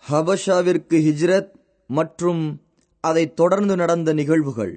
ஹபஷாவிற்கு ஹிஜ்ரத் மற்றும் அதைத் தொடர்ந்து நடந்த நிகழ்வுகள்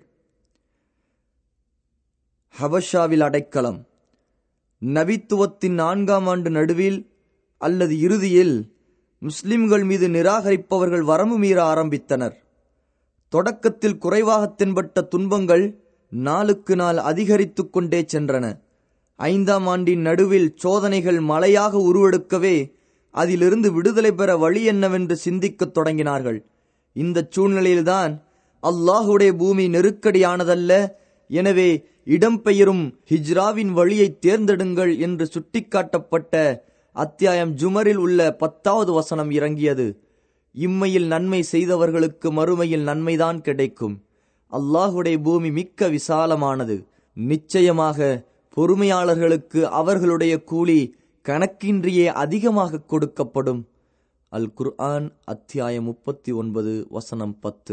ஹபஷாவில் அடைக்கலம் நபித்துவத்தின் நான்காம் ஆண்டு நடுவில் அல்லது இறுதியில் முஸ்லிம்கள் மீது நிராகரிப்பவர்கள் வரம்பு மீற ஆரம்பித்தனர் தொடக்கத்தில் குறைவாக தென்பட்ட துன்பங்கள் நாளுக்கு நாள் அதிகரித்துக் கொண்டே சென்றன ஐந்தாம் ஆண்டின் நடுவில் சோதனைகள் மழையாக உருவெடுக்கவே அதிலிருந்து விடுதலை பெற வழி என்னவென்று சிந்திக்கத் தொடங்கினார்கள் இந்த சூழ்நிலையில்தான் அல்லாஹுடைய பூமி நெருக்கடியானதல்ல எனவே இடம்பெயரும் ஹிஜ்ராவின் வழியை தேர்ந்தெடுங்கள் என்று சுட்டிக்காட்டப்பட்ட அத்தியாயம் ஜுமரில் உள்ள பத்தாவது வசனம் இறங்கியது இம்மையில் நன்மை செய்தவர்களுக்கு மறுமையில் நன்மைதான் கிடைக்கும் அல்லாஹுடைய பூமி மிக்க விசாலமானது நிச்சயமாக பொறுமையாளர்களுக்கு அவர்களுடைய கூலி கணக்கின்றியே அதிகமாக கொடுக்கப்படும் அல் குர்ஆன் அத்தியாயம் முப்பத்தி ஒன்பது வசனம் பத்து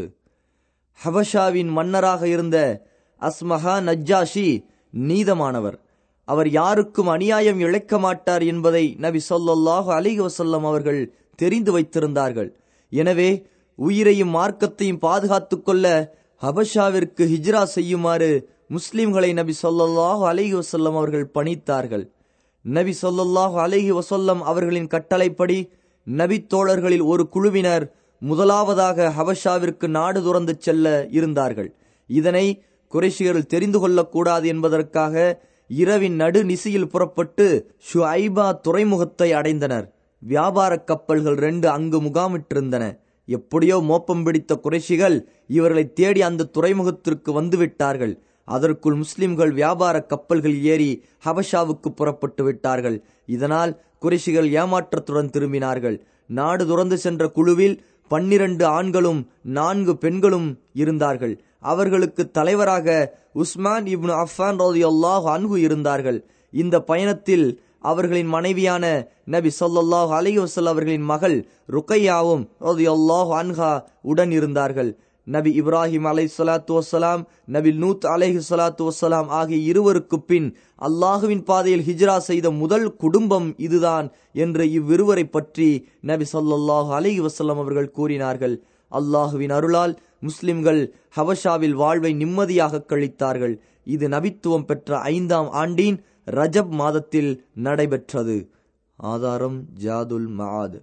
ஹபஷாவின் மன்னராக இருந்த அஸ்மஹா நஜ்ஜாஷி நீதமானவர் அவர் யாருக்கும் அநியாயம் இழைக்க மாட்டார் என்பதை நபி சொல்லாஹு அலிஹி வசல்லம் அவர்கள் தெரிந்து வைத்திருந்தார்கள் எனவே உயிரையும் மார்க்கத்தையும் பாதுகாத்துக் கொள்ள ஹபஷாவிற்கு ஹிஜ்ரா செய்யுமாறு முஸ்லிம்களை நபி சொல்லாஹு அலிஹி வசல்லம் அவர்கள் பணித்தார்கள் நபி சொல்லாஹு அலிஹி வசல்லம் அவர்களின் கட்டளைப்படி நபி தோழர்களில் ஒரு குழுவினர் முதலாவதாக ஹபஷாவிற்கு நாடு துறந்து செல்ல இருந்தார்கள் இதனை குறைஷியர்கள் தெரிந்து கொள்ளக்கூடாது என்பதற்காக இரவின் நடு நிசியில் புறப்பட்டு ஷுஐபா துறைமுகத்தை அடைந்தனர் வியாபார கப்பல்கள் ரெண்டு அங்கு முகாமிட்டிருந்தன எப்படியோ மோப்பம் பிடித்த குறைஷிகள் இவர்களை தேடி அந்த துறைமுகத்திற்கு வந்துவிட்டார்கள் அதற்குள் முஸ்லிம்கள் வியாபார கப்பல்கள் ஏறி ஹபஷாவுக்கு புறப்பட்டு விட்டார்கள் இதனால் குறைஷிகள் ஏமாற்றத்துடன் திரும்பினார்கள் நாடு துறந்து சென்ற குழுவில் பன்னிரண்டு ஆண்களும் நான்கு பெண்களும் இருந்தார்கள் அவர்களுக்கு தலைவராக உஸ்மான் இப்னு அஃபான் ரோதி அல்லாஹ் அன்கு இருந்தார்கள் இந்த பயணத்தில் அவர்களின் மனைவியான நபி சொல்லாஹ் அலி வசல் அவர்களின் மகள் ருக்கையாவும் ரோதி அல்லாஹ் அன்ஹா உடன் இருந்தார்கள் நபி இப்ராஹிம் அலை சலாத்து வசலாம் நபி நூத் அலைஹி சலாத்து வசலாம் ஆகிய இருவருக்கு பின் அல்லாஹுவின் பாதையில் ஹிஜ்ரா செய்த முதல் குடும்பம் இதுதான் என்று இவ்விருவரை பற்றி நபி சொல்லாஹு அலஹி வசல்லம் அவர்கள் கூறினார்கள் அல்லாஹுவின் அருளால் முஸ்லிம்கள் ஹபஷாவில் வாழ்வை நிம்மதியாக கழித்தார்கள் இது நபித்துவம் பெற்ற ஐந்தாம் ஆண்டின் ரஜப் மாதத்தில் நடைபெற்றது ஆதாரம் ஜாதுல் மஆத்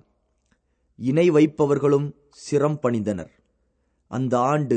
இணை வைப்பவர்களும் சிரம் பணிந்தனர் அந்த ஆண்டு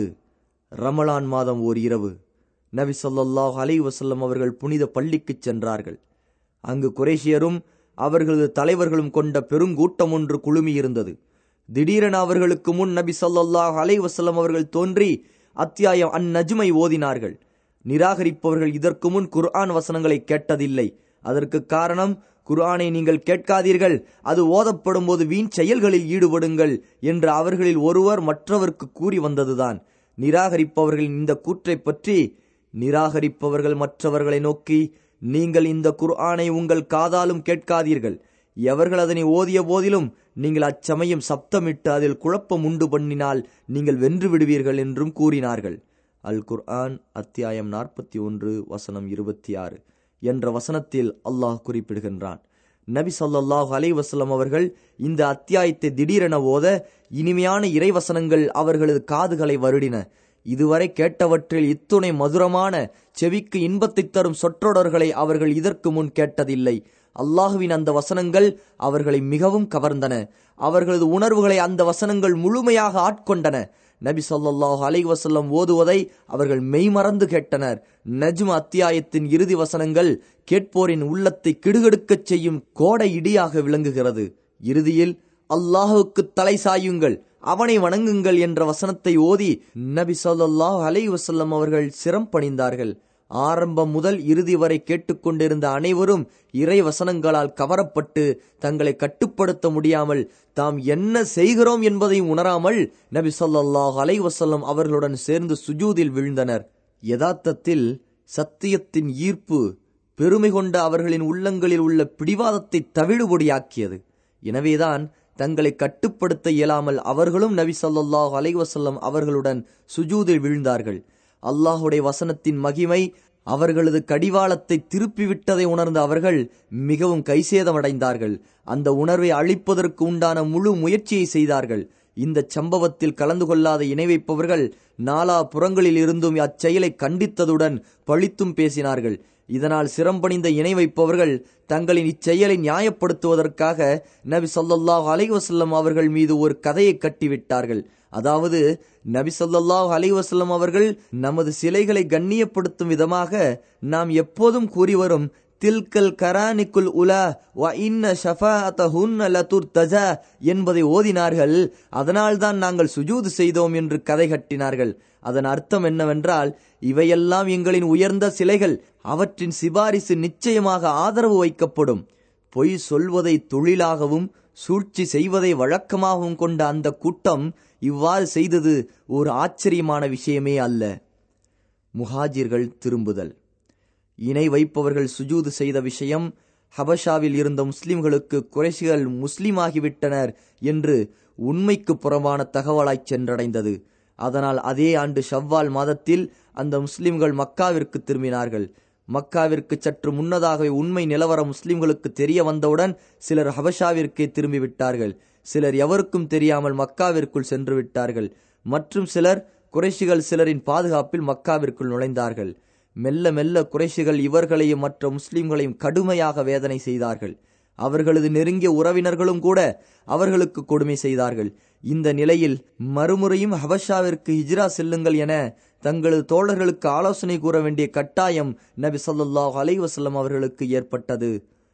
ரமலான் மாதம் ஓர் இரவு நபி சொல்லாஹ் அலை வசல்லம் அவர்கள் புனித பள்ளிக்கு சென்றார்கள் அங்கு குரேஷியரும் அவர்களது தலைவர்களும் கொண்ட பெருங்கூட்டம் ஒன்று குழுமியிருந்தது திடீரென அவர்களுக்கு முன் நபி சொல்லாஹ் அலை வசல்லம் அவர்கள் தோன்றி அத்தியாயம் அந்நஜுமை ஓதினார்கள் நிராகரிப்பவர்கள் இதற்கு முன் குர்ஆன் வசனங்களை கேட்டதில்லை அதற்கு காரணம் குர்ஆனை நீங்கள் கேட்காதீர்கள் அது ஓதப்படும் போது வீண் செயல்களில் ஈடுபடுங்கள் என்று அவர்களில் ஒருவர் மற்றவருக்கு கூறி வந்ததுதான் நிராகரிப்பவர்களின் இந்த கூற்றை பற்றி நிராகரிப்பவர்கள் மற்றவர்களை நோக்கி நீங்கள் இந்த குர்ஆனை உங்கள் காதாலும் கேட்காதீர்கள் எவர்கள் அதனை ஓதிய போதிலும் நீங்கள் அச்சமயம் சப்தமிட்டு அதில் குழப்பம் உண்டு பண்ணினால் நீங்கள் வென்று விடுவீர்கள் என்றும் கூறினார்கள் அல் குர்ஆன் அத்தியாயம் நாற்பத்தி ஒன்று வசனம் இருபத்தி ஆறு என்ற வசனத்தில் அல்லாஹ் குறிப்பிடுகின்றான் நபி சொல்லாஹ் அலை வசலம் அவர்கள் இந்த அத்தியாயத்தை திடீரென ஓத இனிமையான இறைவசனங்கள் அவர்களது காதுகளை வருடின இதுவரை கேட்டவற்றில் இத்துணை மதுரமான செவிக்கு இன்பத்தை தரும் சொற்றொடர்களை அவர்கள் இதற்கு முன் கேட்டதில்லை அல்லாஹுவின் அந்த வசனங்கள் அவர்களை மிகவும் கவர்ந்தன அவர்களது உணர்வுகளை அந்த வசனங்கள் முழுமையாக ஆட்கொண்டன நபி சொல்லாஹ் அலை வசல்லம் ஓதுவதை அவர்கள் மெய்மறந்து கேட்டனர் நஜ்ம அத்தியாயத்தின் இறுதி வசனங்கள் கேட்போரின் உள்ளத்தை கிடுகெடுக்கச் செய்யும் கோடை இடியாக விளங்குகிறது இறுதியில் அல்லாஹுக்கு தலை சாயுங்கள் அவனை வணங்குங்கள் என்ற வசனத்தை ஓதி நபி சொல்லாஹ் அலை வசல்லம் அவர்கள் சிரம் பணிந்தார்கள் ஆரம்பம் முதல் இறுதி வரை கேட்டுக்கொண்டிருந்த அனைவரும் இறை வசனங்களால் கவரப்பட்டு தங்களை கட்டுப்படுத்த முடியாமல் தாம் என்ன செய்கிறோம் என்பதை உணராமல் நபி சொல்லாஹ் அலை வசல்லம் அவர்களுடன் சேர்ந்து சுஜூதில் விழுந்தனர் யதார்த்தத்தில் சத்தியத்தின் ஈர்ப்பு பெருமை கொண்ட அவர்களின் உள்ளங்களில் உள்ள பிடிவாதத்தை தவிடுபொடியாக்கியது எனவேதான் தங்களை கட்டுப்படுத்த இயலாமல் அவர்களும் நபி சொல்லாஹ் அலைவசல்லம் அவர்களுடன் சுஜூதில் விழுந்தார்கள் அல்லாஹுடைய வசனத்தின் மகிமை அவர்களது கடிவாளத்தை திருப்பிவிட்டதை உணர்ந்த அவர்கள் மிகவும் கைசேதமடைந்தார்கள் அந்த உணர்வை அழிப்பதற்கு உண்டான முழு முயற்சியை செய்தார்கள் இந்த சம்பவத்தில் கலந்து கொள்ளாத இணை வைப்பவர்கள் நாலா புறங்களில் இருந்தும் அச்செயலை கண்டித்ததுடன் பழித்தும் பேசினார்கள் இதனால் சிரம்பணிந்த இணை வைப்பவர்கள் தங்களின் இச்செயலை நியாயப்படுத்துவதற்காக நபி சொல்லாஹ் அலைவசல்லம் அவர்கள் மீது ஒரு கதையை கட்டிவிட்டார்கள் அதாவது நபி சொல்லாஹ் அலைவசல்லம் அவர்கள் நமது சிலைகளை கண்ணியப்படுத்தும் விதமாக நாம் எப்போதும் கூறி வரும் தில்கல் கரானிக்குல் உலா வ இன்ன ஷஃபாஅத்தஹுன்ன லதுர்தஜா என்பதை ஓதினார்கள் அதனால்தான் நாங்கள் சுஜூது செய்தோம் என்று கதை கட்டினார்கள் அதன் அர்த்தம் என்னவென்றால் இவையெல்லாம் எங்களின் உயர்ந்த சிலைகள் அவற்றின் சிபாரிசு நிச்சயமாக ஆதரவு வைக்கப்படும் பொய் சொல்வதை தொழிலாகவும் சூழ்ச்சி செய்வதை வழக்கமாகவும் கொண்ட அந்த கூட்டம் இவ்வாறு செய்தது ஒரு ஆச்சரியமான விஷயமே அல்ல முஹாஜிர்கள் திரும்புதல் இணை வைப்பவர்கள் சுஜூது செய்த விஷயம் ஹபஷாவில் இருந்த முஸ்லிம்களுக்கு குறைசிகள் முஸ்லிமாகிவிட்டனர் என்று உண்மைக்கு புறம்பான தகவலாய் சென்றடைந்தது அதனால் அதே ஆண்டு ஷவ்வால் மாதத்தில் அந்த முஸ்லிம்கள் மக்காவிற்கு திரும்பினார்கள் மக்காவிற்கு சற்று முன்னதாகவே உண்மை நிலவரம் முஸ்லிம்களுக்கு தெரிய வந்தவுடன் சிலர் ஹபஷாவிற்கே திரும்பிவிட்டார்கள் சிலர் எவருக்கும் தெரியாமல் மக்காவிற்குள் சென்று விட்டார்கள் மற்றும் சிலர் குறைஷிகள் சிலரின் பாதுகாப்பில் மக்காவிற்குள் நுழைந்தார்கள் மெல்ல மெல்ல குறைஷிகள் இவர்களையும் மற்ற முஸ்லிம்களையும் கடுமையாக வேதனை செய்தார்கள் அவர்களது நெருங்கிய உறவினர்களும் கூட அவர்களுக்கு கொடுமை செய்தார்கள் இந்த நிலையில் மறுமுறையும் ஹபஷாவிற்கு ஹிஜ்ரா செல்லுங்கள் என தங்களது தோழர்களுக்கு ஆலோசனை கூற வேண்டிய கட்டாயம் நபி சொல்லாஹ் அலைவசல்லம் அவர்களுக்கு ஏற்பட்டது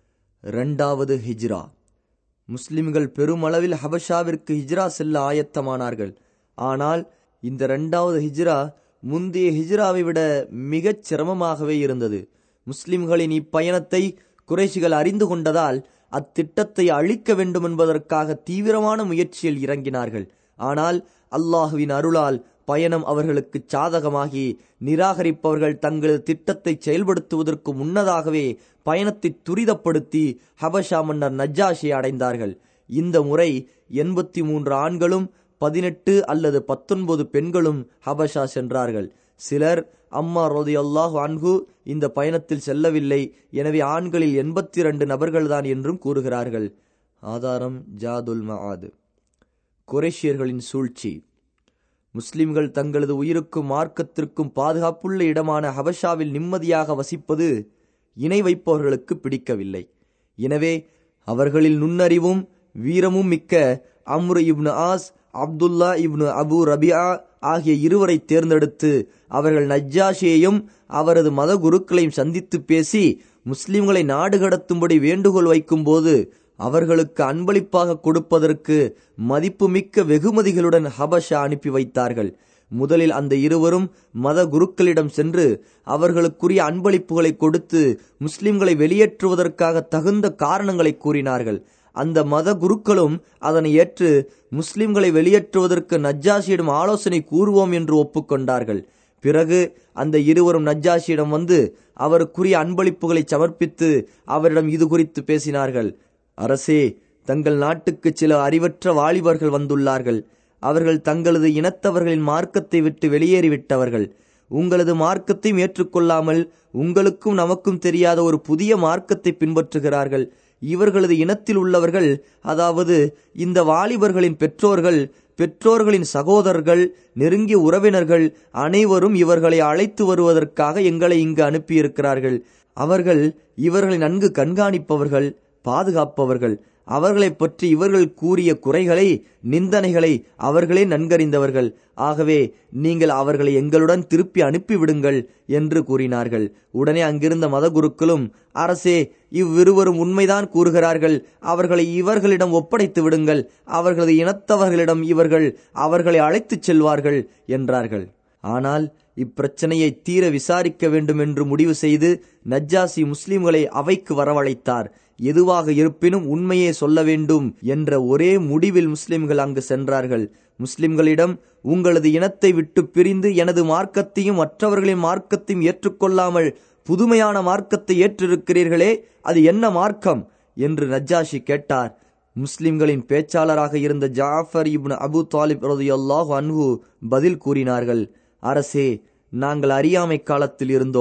இரண்டாவது ஹிஜ்ரா முஸ்லிம்கள் பெருமளவில் ஹபஷாவிற்கு ஹிஜ்ரா செல்ல ஆயத்தமானார்கள் ஆனால் இந்த இரண்டாவது ஹிஜ்ரா முந்தைய ஹிஜ்ராவை விட மிகச் சிரமமாகவே இருந்தது முஸ்லிம்களின் இப்பயணத்தை குறைஷிகள் அறிந்து கொண்டதால் அத்திட்டத்தை அழிக்க வேண்டும் என்பதற்காக தீவிரமான முயற்சியில் இறங்கினார்கள் ஆனால் அல்லாஹுவின் அருளால் பயணம் அவர்களுக்கு சாதகமாகி நிராகரிப்பவர்கள் தங்களது திட்டத்தை செயல்படுத்துவதற்கு முன்னதாகவே பயணத்தை துரிதப்படுத்தி ஹபஷா மன்னர் நஜ்ஜாஷியை அடைந்தார்கள் இந்த முறை எண்பத்தி மூன்று ஆண்களும் பதினெட்டு அல்லது பத்தொன்பது பெண்களும் ஹபஷா சென்றார்கள் சிலர் அம்மா ரோதி அல்லாஹ் அன்ஹு இந்த பயணத்தில் செல்லவில்லை எனவே ஆண்களில் எண்பத்தி இரண்டு நபர்கள்தான் என்றும் கூறுகிறார்கள் ஆதாரம் ஜாதுல் மஆது குரேஷியர்களின் சூழ்ச்சி முஸ்லிம்கள் தங்களது உயிருக்கும் மார்க்கத்திற்கும் பாதுகாப்புள்ள இடமான ஹபஷாவில் நிம்மதியாக வசிப்பது இணை வைப்பவர்களுக்கு பிடிக்கவில்லை எனவே அவர்களில் நுண்ணறிவும் வீரமும் மிக்க Amr ibn As Abdullah ibn Abu Rabia ஆகிய இருவரை தேர்ந்தெடுத்து அவர்கள் நஜ்ஜாஷியையும் அவரது மத குருக்களையும் சந்தித்து பேசி முஸ்லிம்களை நாடு கடத்தும்படி வேண்டுகோள் வைக்கும்போது அவர்களுக்கு அன்பளிப்பாக கொடுப்பதற்கு மதிப்புமிக்க வெகுமதிகளுடன் ஹபஷா அனுப்பி வைத்தார்கள் முதலில் அந்த இருவரும் மத குருக்களிடம் சென்று அவர்களுக்குரிய அன்பளிப்புகளை கொடுத்து முஸ்லிம்களை வெளியேற்றுவதற்காக தகுந்த காரணங்களை கூறினார்கள் அந்த மத குருக்களும் அதனை ஏற்று முஸ்லிம்களை வெளியேற்றுவதற்கு நஜ்ஜாஷியிடம் ஆலோசனை கூறுவோம் என்று ஒப்புக்கொண்டார்கள் பிறகு அந்த இருவரும் நஜ்ஜாஷியிடம் வந்து அவருக்குரிய அன்பளிப்புகளை சமர்ப்பித்து அவரிடம் இது குறித்து பேசினார்கள் அரசே தங்கள் நாட்டுக்கு சில அறிவற்ற வாலிபர்கள் வந்துள்ளார்கள் அவர்கள் தங்களது இனத்தவர்களின் மார்க்கத்தை விட்டு வெளியேறிவிட்டவர்கள் உங்களது மார்க்கத்தையும் ஏற்றுக்கொள்ளாமல் உங்களுக்கும் நமக்கும் தெரியாத ஒரு புதிய மார்க்கத்தை பின்பற்றுகிறார்கள் இவர்களது இனத்தில் உள்ளவர்கள் அதாவது இந்த வாலிபர்களின் பெற்றோர்கள் பெற்றோர்களின் சகோதரர்கள் நெருங்கிய உறவினர்கள் அனைவரும் இவர்களை அழைத்து வருவதற்காக எங்களை இங்கு அனுப்பியிருக்கிறார்கள் அவர்கள் இவர்களை நன்கு கண்காணிப்பவர்கள் பாதுகாப்பவர்கள் அவர்களைப் பற்றி இவர்கள் கூறிய குறைகளை நிந்தனைகளை அவர்களே நன்கறிந்தவர்கள் ஆகவே நீங்கள் அவர்களை எங்களுடன் திருப்பி அனுப்பிவிடுங்கள் என்று கூறினார்கள் உடனே அங்கிருந்த மதகுருக்களும் அரசே இவ்விருவரும் உண்மைதான் கூறுகிறார்கள் அவர்களை இவர்களிடம் ஒப்படைத்து விடுங்கள் அவர்களது இனத்தவர்களிடம் இவர்கள் அவர்களை அழைத்துச் செல்வார்கள் என்றார்கள் ஆனால் இப்பிரச்சனையை தீர விசாரிக்க வேண்டும் என்று முடிவு செய்து நஜ்ஜாசி முஸ்லிம்களை அவைக்கு வரவழைத்தார் எதுவாக இருப்பினும் உண்மையே சொல்ல வேண்டும் என்ற ஒரே முடிவில் முஸ்லிம்கள் அங்கு சென்றார்கள் முஸ்லிம்களிடம் உங்களது இனத்தை விட்டு பிரிந்து எனது மார்க்கத்தையும் மற்றவர்களின் மார்க்கத்தையும் ஏற்றுக்கொள்ளாமல் புதுமையான மார்க்கத்தை ஏற்றிருக்கிறீர்களே அது என்ன மார்க்கம் என்று நஜ்ஜாஷி கேட்டார் முஸ்லிம்களின் பேச்சாளராக இருந்த ஜாஃபர் இப்னு அபு தாலிப் ரதியல்லாஹு அன்ஹு பதில் கூறினார்கள் அரசே நாங்கள் அறியாமை காலத்தில் இருந்தோம்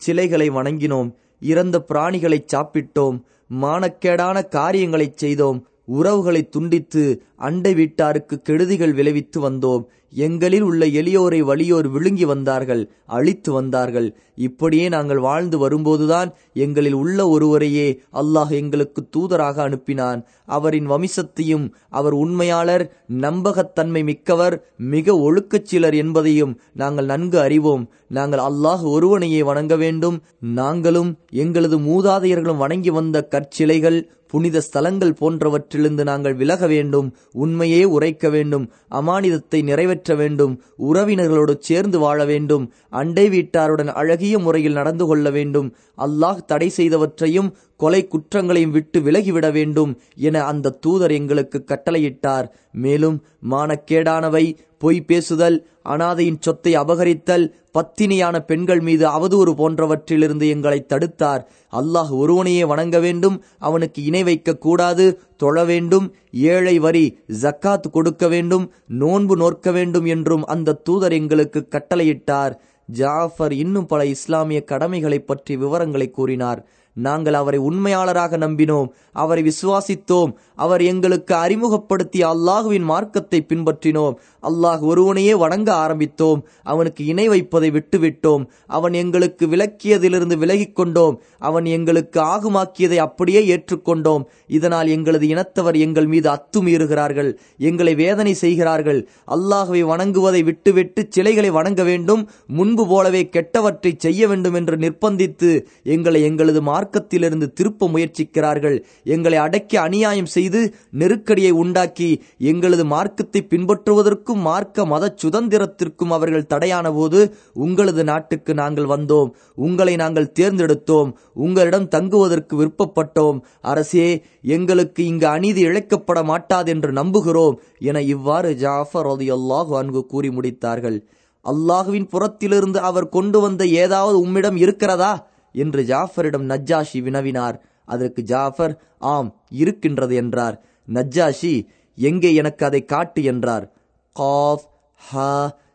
சிலைகளை வணங்கினோம் இறந்த பிராணிகளை சாப்பிட்டோம் மானக்கேடான காரியங்களைச் செய்தோம் உறவுகளை துண்டித்து அண்டை வீட்டாருக்கு கெடுதிகள் விளைவித்து வந்தோம் எங்களில் உள்ள எளியோரை வலியோர் விழுங்கி வந்தார்கள் அழித்து வந்தார்கள் இப்படியே நாங்கள் வாழ்ந்து வரும்போதுதான் எங்களில் உள்ள ஒருவரையே அல்லாஹ் எங்களுக்கு தூதராக அனுப்பினான் அவரின் வம்சத்தையும் அவர் உண்மையாளர் நம்பகத்தன்மை மிக்கவர் மிக ஒழுக்கச் சிலர் என்பதையும் நாங்கள் நன்கு அறிவோம் நாங்கள் அல்லாஹ் ஒருவனையே வணங்க வேண்டும் நாங்களும் எங்களது மூதாதையர்களும் வணங்கி வந்த கற்சிலைகள் புனித ஸ்தலங்கள் போன்றவற்றிலிருந்து நாங்கள் விலக வேண்டும் உண்மையே உரைக்க வேண்டும் அமானிதத்தை நிறைவேற்ற வேண்டும் உறவினர்களோடு சேர்ந்து வாழ வேண்டும் அண்டை வீட்டாருடன் அழகிய முறையில் நடந்து கொள்ள வேண்டும் அல்லாஹ் தடை செய்தவற்றையும் கொலை குற்றங்களையும் விட்டு விலகிவிட வேண்டும் என அந்த தூதர் எங்களுக்கு கட்டளையிட்டார் மேலும் மானக்கேடானவை பொய் பேசுதல் அனாதையின் சொத்தை அபகரித்தல் பத்தினியான பெண்கள் மீது அவதூறு போன்றவற்றிலிருந்து எங்களை தடுத்தார் அல்லாஹ் ஒருவனையே வணங்க வேண்டும் அவனுக்கு இணை வைக்க கூடாது தொழ வேண்டும் ஏழை வரி ஜக்காத் கொடுக்க வேண்டும் நோன்பு நோற்க வேண்டும் என்றும் அந்த தூதர் எங்களுக்கு கட்டளையிட்டார் ஜாஃபர் இன்னும் பல இஸ்லாமிய கடமைகளை பற்றி விவரங்களை கூறினார் நாங்கள் அவரை உண்மையாளராக நம்பினோம் அவரை விசுவாசித்தோம் அவர் எங்களுக்கு அறிமுகப்படுத்திய அல்லாஹுவின் மார்க்கத்தை பின்பற்றினோம் அல்லாஹ் ஒருவனையே வணங்க ஆரம்பித்தோம் அவனுக்கு இணை வைப்பதை விட்டுவிட்டோம் அவன் எங்களுக்கு விளக்கியதிலிருந்து விலகிக் கொண்டோம் அவன் எங்களுக்கு ஆகுமாக்கியதை அப்படியே ஏற்றுக்கொண்டோம் இதனால் எங்களது இனத்தவர் எங்கள் மீது அத்துமீறுகிறார்கள் எங்களை வேதனை செய்கிறார்கள் அல்லாஹுவை வணங்குவதை விட்டுவிட்டு சிலைகளை வணங்க வேண்டும் முன்பு போலவே கெட்டவற்றை செய்ய வேண்டும் என்று நிர்பந்தித்து எங்களை எங்களது மார்க்கத்திலிருந்து திருப்ப முயற்சிக்கிறார்கள் எங்களை அடக்கி அநியாயம் செய்து நெருக்கடியை உண்டாக்கி எங்களது மார்க்கத்தை பின்பற்றுவதற்கும் மார்க்க மத சுதந்திரத்திற்கும் அவர்கள் தடையான போது உங்களது நாட்டுக்கு நாங்கள் வந்தோம் உங்களை நாங்கள் தேர்ந்தெடுத்தோம் உங்களிடம் தங்குவதற்கு விருப்பப்பட்டோம் அரசே எங்களுக்கு இங்கு அநீதி இழைக்கப்பட மாட்டாதென்று நம்புகிறோம் என இவ்வாறு ஜாஃபர் அல்லாஹு அன்கு கூறி முடித்தார்கள் அல்லாஹுவின் புறத்திலிருந்து அவர் கொண்டு வந்த ஏதாவது உம்மிடம் இருக்கிறதா என்று ஜாஃபரிடம் நஜ்ஜாஷி வினவினார் அதற்கு ஜாஃபர் ஆம் இருக்கின்றது என்றார் நஜ்ஜாஷி எங்கே எனக்கு அதை காட்டு என்றார் காஃப் ஹ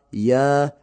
ய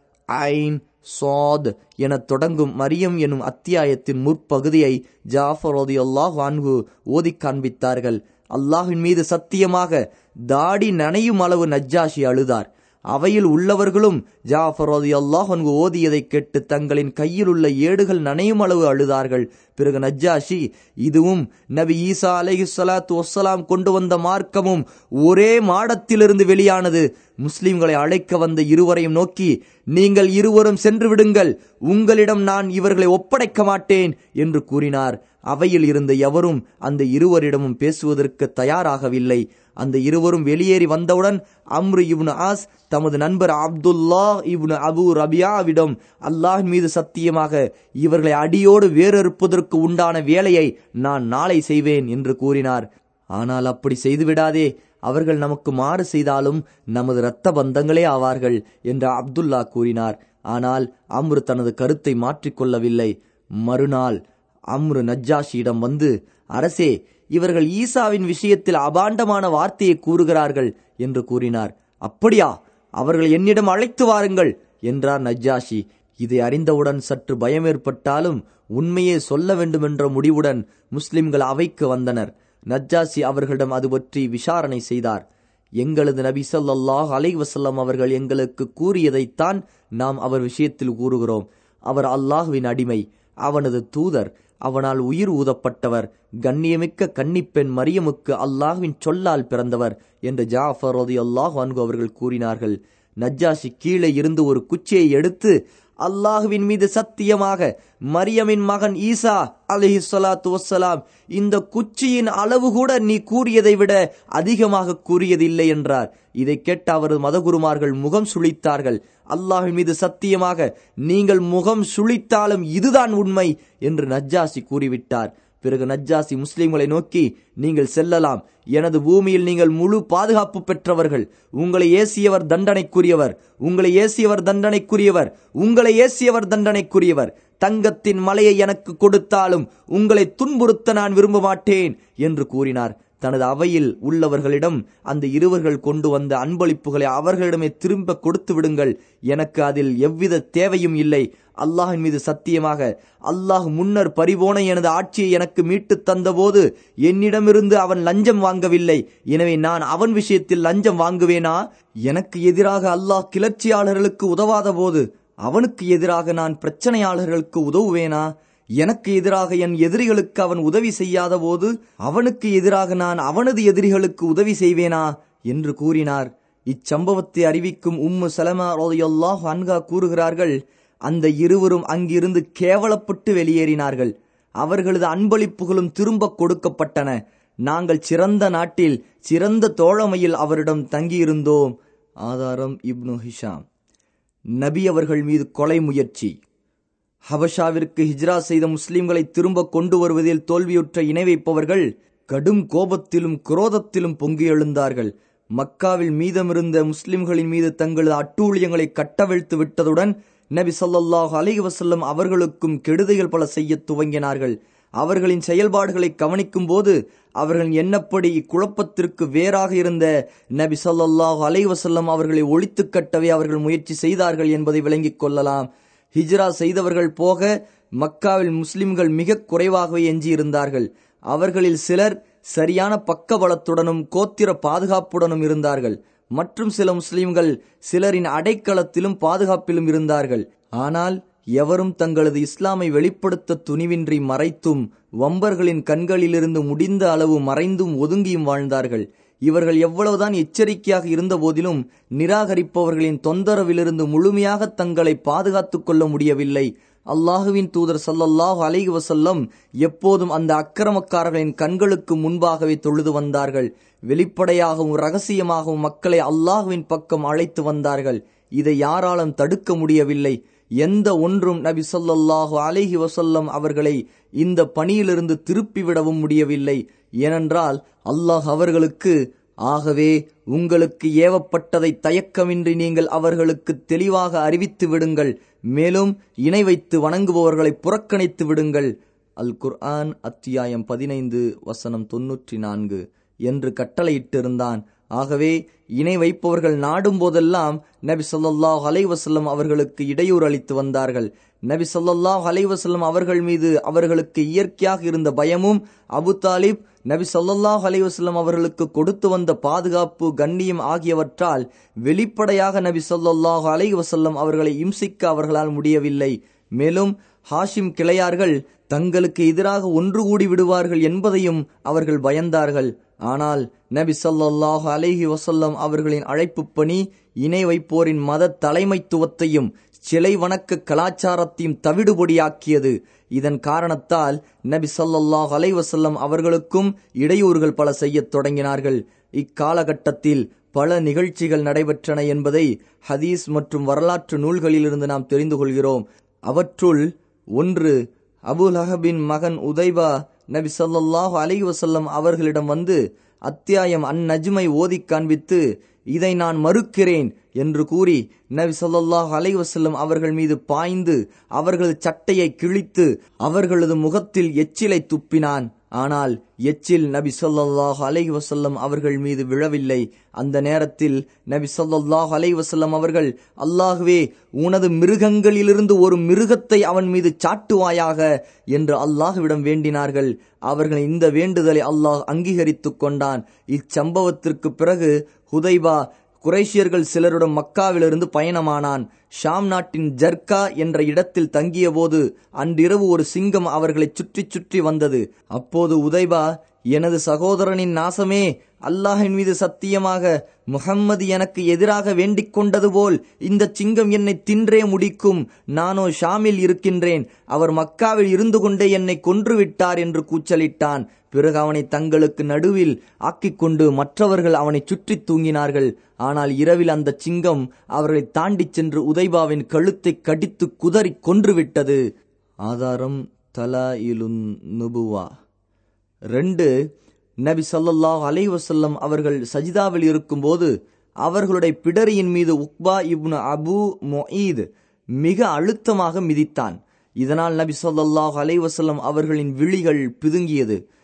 ஐன் சாத் என தொடங்கும் மரியம் எனும் அத்தியாயத்தின் முற்பகுதியை ஜாஃபர் அல்லாஹ் வான்கு ஓதி காண்பித்தார்கள் அல்லாஹின் மீது சத்தியமாக தாடி நனையும் அளவு நஜ்ஜாஷி அழுதார் அவையில் உள்ளவர்களும் ஜாஃபர் அல்லாஹ் அன்கு ஓதியதை கேட்டு தங்களின் கையில் உள்ள ஏடுகள் நனையும் அளவு அழுதார்கள் பிறகு நஜ்ஜாஷி இதுவும் நபி ஈசா அலஹி சலாத்து வசலாம் கொண்டு வந்த மார்க்கமும் ஒரே மாடத்திலிருந்து வெளியானது முஸ்லிம்களை அழைக்க வந்த இருவரையும் நோக்கி நீங்கள் இருவரும் சென்று விடுங்கள் உங்களிடம் நான் இவர்களை ஒப்படைக்க மாட்டேன் என்று கூறினார் அவையில் இருந்த எவரும் அந்த இருவரிடமும் பேசுவதற்கு தயாராகவில்லை அந்த இருவரும் வெளியேறி வந்தவுடன் அம்ரு இப்னு ஆஸ் தமது நண்பர் அப்துல்லா இப்னு அபு ரபியாவிடம் அல்லாஹ் மீது சத்தியமாக இவர்களை அடியோடு வேறறுப்பதற்கு உண்டான வேலையை நான் நாளை செய்வேன் என்று கூறினார் ஆனால் அப்படி செய்துவிடாதே அவர்கள் நமக்கு மாறு செய்தாலும் நமது இரத்த பந்தங்களே ஆவார்கள் என்று அப்துல்லா கூறினார் ஆனால் அம்ரு தனது கருத்தை மாற்றிக்கொள்ளவில்லை மறுநாள் அம்ரு நஜ்ஜாஷியிடம் வந்து அரசே இவர்கள் ஈசாவின் விஷயத்தில் அபாண்டமான வார்த்தையை கூறுகிறார்கள் என்று கூறினார் அப்படியா அவர்கள் என்னிடம் அழைத்து வாருங்கள் என்றார் நஜ்ஜாஷி இதை அறிந்தவுடன் சற்று பயம் ஏற்பட்டாலும் உண்மையே சொல்ல வேண்டுமென்ற முடிவுடன் முஸ்லிம்கள் அவைக்கு வந்தனர் நஜ்ஜாசி அவர்களிடம் அது பற்றி விசாரணை செய்தார் எங்களது நபி ஸல்லல்லாஹு அலைஹி வஸல்லம் அவர்கள் எங்களுக்கு கூறியதைத்தான் நாம் அவர் விஷயத்தில் கூறுகிறோம் அவர் அல்லாஹுவின் அடிமை அவனது தூதர் அவனால் உயிர் ஊதப்பட்டவர் கண்ணியமிக்க கன்னிப்பெண் மரியமுக்கு அல்லாஹ்வின் சொல்லால் பிறந்தவர் என்று ஜாஃபர் ரதி அல்லாஹ் அன்கு அவர்கள் கூறினார்கள் நஜ்ஜாஷி கீழே இருந்து ஒரு குச்சியை எடுத்து அல்லாஹுவின் மீது சத்தியமாக மரியமின் மகன் ஈசா அலிஹி சொலாத்து வசலாம் இந்த குச்சியின் அளவு கூட நீ கூறியதை விட அதிகமாக கூறியதில்லை என்றார் இதை கேட்ட அவரது மதகுருமார்கள் முகம் சுளித்தார்கள் அல்லாஹின் மீது சத்தியமாக நீங்கள் முகம் சுளித்தாலும் இதுதான் உண்மை என்று நஜ்ஜாசி கூறிவிட்டார் பிறகு நஜ்ஜாசி முஸ்லிம்களை நோக்கி நீங்கள் செல்லலாம் எனது பூமியில் நீங்கள் முழு பாதுகாப்பு பெற்றவர்கள் உங்களை ஏசியவர் தண்டனைக்குரியவர் உங்களை ஏசியவர் தண்டனைக்குரியவர் உங்களை ஏசியவர் தண்டனைக்குரியவர் தங்கத்தின் மலையை எனக்கு கொடுத்தாலும் உங்களை துன்புறுத்த நான் விரும்ப மாட்டேன் என்று கூறினார் தனது அவையில் உள்ளவர்களிடம் அந்த இருவர்கள் கொண்டு வந்த அன்பளிப்புகளை அவர்களிடமே திரும்ப கொடுத்து விடுங்கள் எனக்கு அதில் எவ்வித தேவையும் இல்லை அல்லாஹின் மீது சத்தியமாக அல்லாஹ் முன்னர் பறிபோன எனது ஆட்சியை எனக்கு மீட்டு தந்தபோது என்னிடமிருந்து அவன் லஞ்சம் வாங்கவில்லை எனவே நான் அவன் விஷயத்தில் லஞ்சம் வாங்குவேனா எனக்கு எதிராக அல்லாஹ் கிளர்ச்சியாளர்களுக்கு உதவாத போது அவனுக்கு எதிராக நான் பிரச்சனையாளர்களுக்கு உதவுவேனா எனக்கு எதிராக என் எதிரிகளுக்கு அவன் உதவி செய்யாத போது அவனுக்கு எதிராக நான் அவனது எதிரிகளுக்கு உதவி செய்வேனா என்று கூறினார் இச்சம்பவத்தை அறிவிக்கும் உம்மு சலமா ரோதையொல்லாஹ் அன்கா கூறுகிறார்கள் அந்த இருவரும் அங்கிருந்து கேவலப்பட்டு வெளியேறினார்கள் அவர்களது அன்பளிப்புகளும் திரும்ப கொடுக்கப்பட்டன நாங்கள் சிறந்த நாட்டில் சிறந்த தோழமையில் அவரிடம் தங்கியிருந்தோம் ஆதாரம் இப்னு ஹிஷாம் நபி அவர்கள் மீது கொலை முயற்சி ஹபஷாவிற்கு ஹிஜ்ரா செய்த முஸ்லிம்களை திரும்ப கொண்டு வருவதில் தோல்வியுற்ற இணை வைப்பவர்கள் கடும் கோபத்திலும் குரோதத்திலும் பொங்கி எழுந்தார்கள் மக்காவில் மீதமிருந்த முஸ்லிம்களின் மீது தங்களது அட்டூழியங்களை கட்டவிழ்த்து விட்டதுடன் நபி சொல்லாஹ் அலி வசல்லம் அவர்களுக்கும் கெடுதிகள் பல செய்ய துவங்கினார்கள் அவர்களின் செயல்பாடுகளை கவனிக்கும் போது அவர்கள் எண்ணப்படி இக்குழப்பத்திற்கு வேறாக இருந்த நபி சொல்லாஹ் அலை வசல்லம் அவர்களை ஒழித்து கட்டவே அவர்கள் முயற்சி செய்தார்கள் என்பதை விளங்கிக் கொள்ளலாம் ஹிஜ்ரா செய்தவர்கள் போக மக்காவில் முஸ்லிம்கள் மிக குறைவாகவே எஞ்சியிருந்தார்கள் அவர்களில் சிலர் சரியான பக்கபலத்துடனும் கோத்திர பாதுகாப்புடனும் இருந்தார்கள் மற்றும் சில முஸ்லிம்கள் சிலரின் அடைக்கலத்திலும் பாதுகாப்பிலும் இருந்தார்கள் ஆனால் எவரும் தங்களது இஸ்லாமை வெளிப்படுத்த துணிவின்றி மறைத்தும் வம்பர்களின் கண்களிலிருந்து முடிந்த அளவு மறைந்தும் ஒதுங்கியும் வாழ்ந்தார்கள் இவர்கள் எவ்வளவுதான் எச்சரிக்கையாக இருந்த போதிலும் நிராகரிப்பவர்களின் தொந்தரவிலிருந்து முழுமையாக தங்களை பாதுகாத்துக் கொள்ள முடியவில்லை அல்லாஹுவின் தூதர் சல்லல்லாஹு அலைஹி வசல்லம் எப்போதும் அந்த அக்கிரமக்காரர்களின் கண்களுக்கு முன்பாகவே தொழுது வந்தார்கள் வெளிப்படையாகவும் ரகசியமாகவும் மக்களை அல்லாஹுவின் பக்கம் அழைத்து வந்தார்கள் இதை யாராலும் தடுக்க முடியவில்லை எந்த ஒன்றும் நபி சொல்லாஹு அலைஹி வசல்லம் அவர்களை இந்த பணியிலிருந்து திருப்பிவிடவும் முடியவில்லை ஏனென்றால் அல்லாஹ் அவர்களுக்கு ஆகவே உங்களுக்கு ஏவப்பட்டதை தயக்கமின்றி நீங்கள் அவர்களுக்கு தெளிவாக அறிவித்து விடுங்கள் மேலும் இணை வைத்து வணங்குபவர்களை புறக்கணித்து விடுங்கள் அல் குர்ஆன் அத்தியாயம் பதினைந்து வசனம் தொன்னூற்றி நான்கு என்று கட்டளையிட்டிருந்தான் ஆகவே இணை வைப்பவர்கள் நாடும் போதெல்லாம் நபி சொல்லாஹ் அலைவசல்லம் அவர்களுக்கு இடையூறு அளித்து வந்தார்கள் நபி சொல்லாஹ் அலைவசல்லம் அவர்கள் மீது அவர்களுக்கு இயற்கையாக இருந்த பயமும் அபு தாலிப் நபி சொல்லாஹ் அலைவசல்லம் அவர்களுக்கு கொடுத்து வந்த பாதுகாப்பு கண்ணியம் ஆகியவற்றால் வெளிப்படையாக நபி சொல்லாஹ் அலைவசல்லம் அவர்களை இம்சிக்க அவர்களால் முடியவில்லை மேலும் ஹாஷிம் கிளையார்கள் தங்களுக்கு எதிராக ஒன்று கூடி விடுவார்கள் என்பதையும் அவர்கள் பயந்தார்கள் ஆனால் நபி சொல்லாஹு அலைஹி வசல்லம் அவர்களின் அழைப்பு பணி இணை வைப்போரின் மத தலைமைத்துவத்தையும் சிலை வணக்க கலாச்சாரத்தையும் தவிடுபொடியாக்கியது இதன் காரணத்தால் நபி சொல்லாஹ் அலைவசல்லம் அவர்களுக்கும் இடையூறுகள் பல செய்யத் தொடங்கினார்கள் இக்காலகட்டத்தில் பல நிகழ்ச்சிகள் நடைபெற்றன என்பதை ஹதீஸ் மற்றும் வரலாற்று நூல்களிலிருந்து நாம் தெரிந்து கொள்கிறோம் அவற்றுள் ஒன்று அபுல் அஹபின் மகன் உதைபா நபி சொல்லாஹு அலி வசல்லம் அவர்களிடம் வந்து அத்தியாயம் அந்நஜ்மை ஓதி காண்பித்து இதை நான் மறுக்கிறேன் என்று கூறி நபி சொல்லாஹ் அலை வசல்லம் அவர்கள் மீது பாய்ந்து அவர்களது சட்டையை கிழித்து அவர்களது முகத்தில் எச்சிலை துப்பினான் ஆனால் எச்சில் நபி சொல்லாஹ் அலை வசல்லம் அவர்கள் மீது விழவில்லை அந்த நேரத்தில் நபி சொல்லாஹ் அலை வசல்லம் அவர்கள் அல்லாஹுவே உனது மிருகங்களிலிருந்து ஒரு மிருகத்தை அவன் மீது சாட்டுவாயாக என்று அல்லாஹுவிடம் வேண்டினார்கள் அவர்கள் இந்த வேண்டுதலை அல்லாஹ் அங்கீகரித்துக் கொண்டான் இச்சம்பவத்திற்கு பிறகு ஹுதைபா குரேஷியர்கள் சிலருடன் மக்காவிலிருந்து பயணமானான் ஷாம் நாட்டின் ஜர்கா என்ற இடத்தில் தங்கியபோது அன்றிரவு ஒரு சிங்கம் அவர்களை சுற்றி சுற்றி வந்தது அப்போது உதைபா எனது சகோதரனின் நாசமே அல்லாஹின் மீது சத்தியமாக முகம்மது எனக்கு எதிராக வேண்டிக் கொண்டது போல் இந்த சிங்கம் என்னை தின்றே முடிக்கும் நானோ ஷாமில் இருக்கின்றேன் அவர் மக்காவில் இருந்து கொண்டே என்னை கொன்றுவிட்டார் என்று கூச்சலிட்டான் பிறகு அவனை தங்களுக்கு நடுவில் ஆக்கிக் கொண்டு மற்றவர்கள் அவனை சுற்றி தூங்கினார்கள் ஆனால் இரவில் அந்த சிங்கம் அவர்களை தாண்டிச் சென்று உதைபாவின் கழுத்தை கடித்து குதறி கொன்றுவிட்டது ஆதாரம் தலா இலுன் நுபுவா ரெண்டு நபி சொல்லாஹ் அலைவசல்லம் அவர்கள் சஜிதாவில் இருக்கும்போது அவர்களுடைய பிடரியின் மீது உக்பா இப்னு அபு மொயீத் மிக அழுத்தமாக மிதித்தான் இதனால் நபி சொல்லாஹ் அலைவசல்லம் அவர்களின் விழிகள் பிதுங்கியது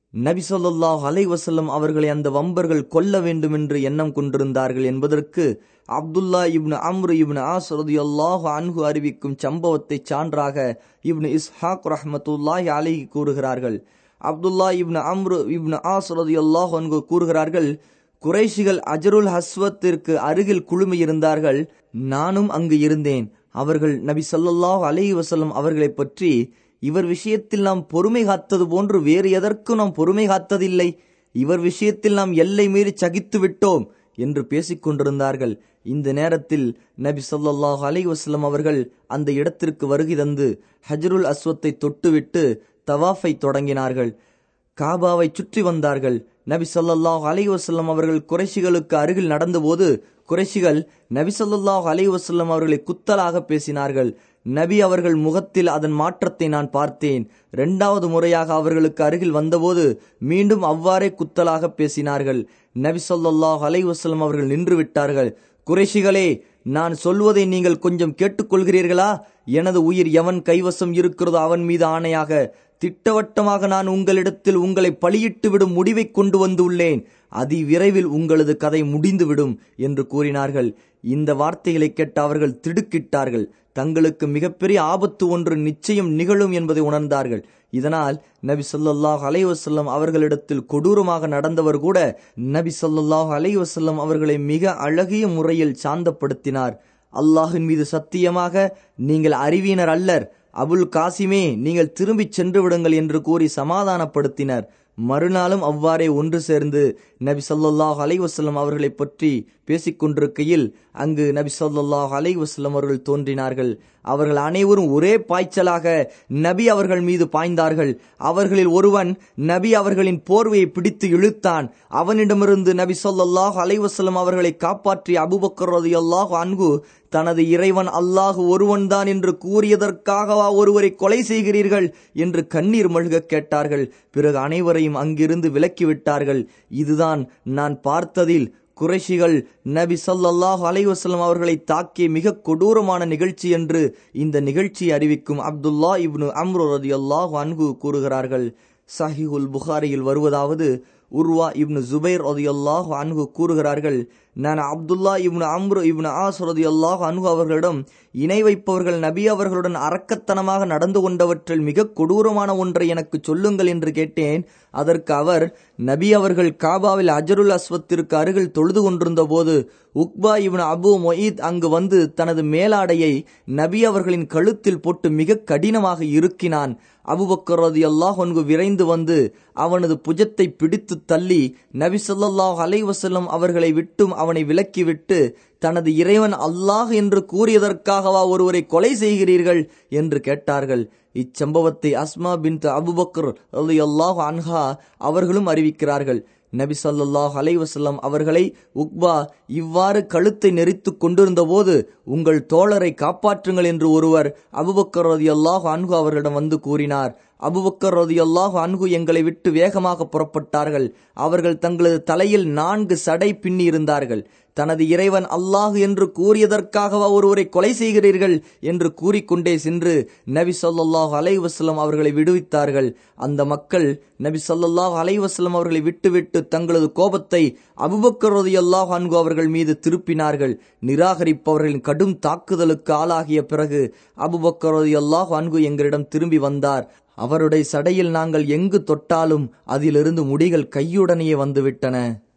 நபி சொல்லாஹ் அலைவசல்லம் அவர்களை அந்த வம்பர்கள் கொல்ல வேண்டும் என்று எண்ணம் கொண்டிருந்தார்கள் என்பதற்கு அப்துல்லா இப்னு அம்ரு இப்னு ஆஸ் ரதியல்லாஹு அன்ஹு அறிவிக்கும் சம்பவத்தை சான்றாக இப்னு இஸ்ஹாக் ரஹ்மத்துல்லாஹி அலைஹி கூறுகிறார்கள் அப்துல்லா இப்னு அம்ரு இப்னு ஆஸ் ரதியல்லாஹு அன்ஹு கூறுகிறார்கள் குறைஷிகள் அஜருல் ஹஸ்வத்திற்கு அருகில் குழுமியிருந்தார்கள் நானும் அங்கு இருந்தேன் அவர்கள் நபி ஸல்லல்லாஹு அலைஹி வஸல்லம் அவர்களை பற்றி இவர் விஷயத்தில் நாம் பொறுமை காத்தது போன்று வேறு எதற்கும் நாம் பொறுமை காத்ததில்லை இவர் விஷயத்தில் நாம் எல்லை மீறி சகித்து விட்டோம் என்று பேசிக் கொண்டிருந்தார்கள் இந்த நேரத்தில் நபி ஸல்லல்லாஹு அலைஹி வஸல்லம் அவர்கள் அந்த இடத்திற்கு வருகை தந்து ஹஜ்ருல் அஸ்வத்தை தொட்டுவிட்டு தவாஃபை தொடங்கினார்கள் காபாவை சுற்றி வந்தார்கள் நபி ஸல்லல்லாஹு அலைஹி வஸல்லம் அவர்கள் குறைஷிகளுக்கு அருகில் நடந்தபோது குறைஷிகள் நபி ஸல்லல்லாஹு அலைஹி வஸல்லம் அவர்களை குத்தலாக பேசினார்கள் நபி அவர்கள் முகத்தில் அதன் மாற்றத்தை நான் பார்த்தேன் இரண்டாவது முறையாக அவர்களுக்கு அருகில் வந்தபோது மீண்டும் அவ்வாறே குத்தலாக பேசினார்கள் நபி ஸல்லல்லாஹு அலைஹி வஸல்லம் அவர்கள் நின்று விட்டார்கள் குறைஷிகளே நான் சொல்வதை நீங்கள் கொஞ்சம் கேட்டுக்கொள்கிறீர்களா எனது உயிர் எவன் கைவசம் இருக்கிறதோ அவன் மீது ஆணையாக திட்டவட்டமாக நான் உங்களிடத்தில் உங்களை பலியிட்டு விடும் முடிவை கொண்டு வந்துள்ளேன் அதி விரைவில் உங்களது கதை முடிந்துவிடும் என்று கூறினார்கள் இந்த வார்த்தைகளை கேட்ட அவர்கள் திடுக்கிட்டார்கள் தங்களுக்கு மிகப்பெரிய ஆபத்து ஒன்று நிச்சயம் நிகழும் என்பதை உணர்ந்தார்கள் இதனால் நபி ஸல்லல்லாஹு அலைஹி வஸல்லம் அவர்களிடத்தில் கொடூரமாக நடந்தவர் கூட நபி ஸல்லல்லாஹு அலைஹி வஸல்லம் அவர்களை மிக அழகிய முறையில் சாந்தப்படுத்தினார் அல்லாஹின் மீது சத்தியமாக நீங்கள் அறிவியனர் அல்லர் அபுல் காசிமே நீங்கள் திரும்பிச் சென்று விடுங்கள் என்று கூறி சமாதானப்படுத்தினர் மறுநாளும் அவ்வாறே ஒன்று சேர்ந்து நபி ஸல்லல்லாஹு அலைஹி வஸல்லம் அவர்களை பற்றி பேசிக் கொண்டிருக்கையில் அங்கு நபி ஸல்லல்லாஹு அலைஹி வஸல்லம் அவர்கள் தோன்றினார்கள் அவர்கள் அனைவரும் ஒரே பாய்ச்சலாக நபி அவர்கள் மீது பாய்ந்தார்கள் அவர்களில் ஒருவன் நபி அவர்களின் போர்வையை பிடித்து இழுத்தான் அவனிடமிருந்து நபி ஸல்லல்லாஹு அலைஹி வஸல்லம் அவர்களை காப்பாற்றிய அபூபக்கர் ரலியல்லாஹு அன்ஹு தனது இறைவன் அல்லாஹு ஒருவன்தான் என்று கூறியதற்காகவா ஒருவரை கொலை செய்கிறீர்கள் என்று கண்ணீர் மல்க கேட்டார்கள் பிறகு அனைவரையும் அங்கிருந்து விலக்கிவிட்டார்கள் இதுதான் நான் பார்த்ததில் குறைஷிகள் நபி ஸல்லல்லாஹு அலைஹி வஸல்லம் அவர்களை தாக்கிய மிக கொடூரமான நிகழ்ச்சி என்று இந்த நிகழ்ச்சியை அறிவிக்கும் அப்துல்லா இப்னு அம்ரு ரதியல்லாஹு அன்ஹு கூறுகிறார்கள் சஹிஹுல் புகாரியில் வருவதாவது உர்வா இப்னு ஜுபைர் ரதியல்லாஹு அன்ஹு கூறுகிறார்கள் நான் அப்துல்லா இப்னு அம்ரு இப்னு ஆஸ் ரதியல்லாஹு அன்ஹு அவர்களிடம் இணை வைப்பவர்கள் நபி அவர்களுடன் அரக்கத்தனமாக நடந்து கொண்டவற்றில் மிக கொடூரமான ஒன்றை எனக்கு சொல்லுங்கள் என்று கேட்டேன் அதற்கு அவர் நபி அவர்கள் காபாவில் அஜருல் அஸ்வத்திற்கு அருகில் தொழுது கொண்டிருந்த போது உக்பா இப்னு அபு மொயீத் அங்கு வந்து தனது மேலாடையை நபி அவர்களின் கழுத்தில் போட்டு மிக கடினமாக இறுக்கினான் அபுபக்கர் ரதி அல்லாஹ் ஒன்கு விரைந்து வந்து அவனது புஜத்தை பிடித்து தள்ளி நபி ஸல்லல்லாஹு அலைஹி வஸல்லம் அவர்களை விட்டும் அவனை விலக்கிவிட்டு தனது இறைவன் அல்லாஹ் என்று கூறியதற்காகவா ஒருவரை கொலை செய்கிறீர்கள் என்று கேட்டார்கள் இச்சம்பவத்தை அஸ்மா பின் அபுபக்கர் ரலியல்லாஹு அன்ஹா அவர்களும் அறிவிக்கிறார்கள் நபி ஸல்லல்லாஹு அலைஹி வஸல்லம் அவர்களை உக்பா இவ்வாறு கழுத்தை நெரித்து கொண்டிருந்த போது உங்கள் தோழரை காப்பாற்றுங்கள் என்று ஒருவர் அபுபக்கர் ரலியல்லாஹு அன்ஹு அவர்களிடம் வந்து கூறினார் அபுபக்கர் ரலியல்லாஹு அன்ஹு எங்களை விட்டு வேகமாக புறப்பட்டார்கள் அவர்கள் தங்களது தலையில் நான்கு சடை பின்னி இருந்தார்கள் தனது இறைவன் அல்லாஹ் என்று கூறியதற்காகவா ஒருவரை கொலை செய்கிறீர்கள் என்று கூறிக்கொண்டே சென்று நபி ஸல்லல்லாஹு அலைஹி வஸல்லம் அவர்களை விடுவித்தார்கள் அந்த மக்கள் நபி ஸல்லல்லாஹு அலைஹி வஸல்லம் அவர்களை விட்டுவிட்டு தங்களது கோபத்தை அபுபக்கர் ரலியல்லாஹு அன்ஹு அவர்கள் மீது திருப்பினார்கள் நிராகரிப்பவர்களின் கடும் தாக்குதலுக்கு ஆளாகிய பிறகு அபுபக்கர் ரலியல்லாஹு அன்ஹு எங்களிடம் திரும்பி வந்தார் அவருடைய சடையில் நாங்கள் எங்கு தொட்டாலும் அதிலிருந்து முடிகள் கையுடனேயே வந்துவிட்டன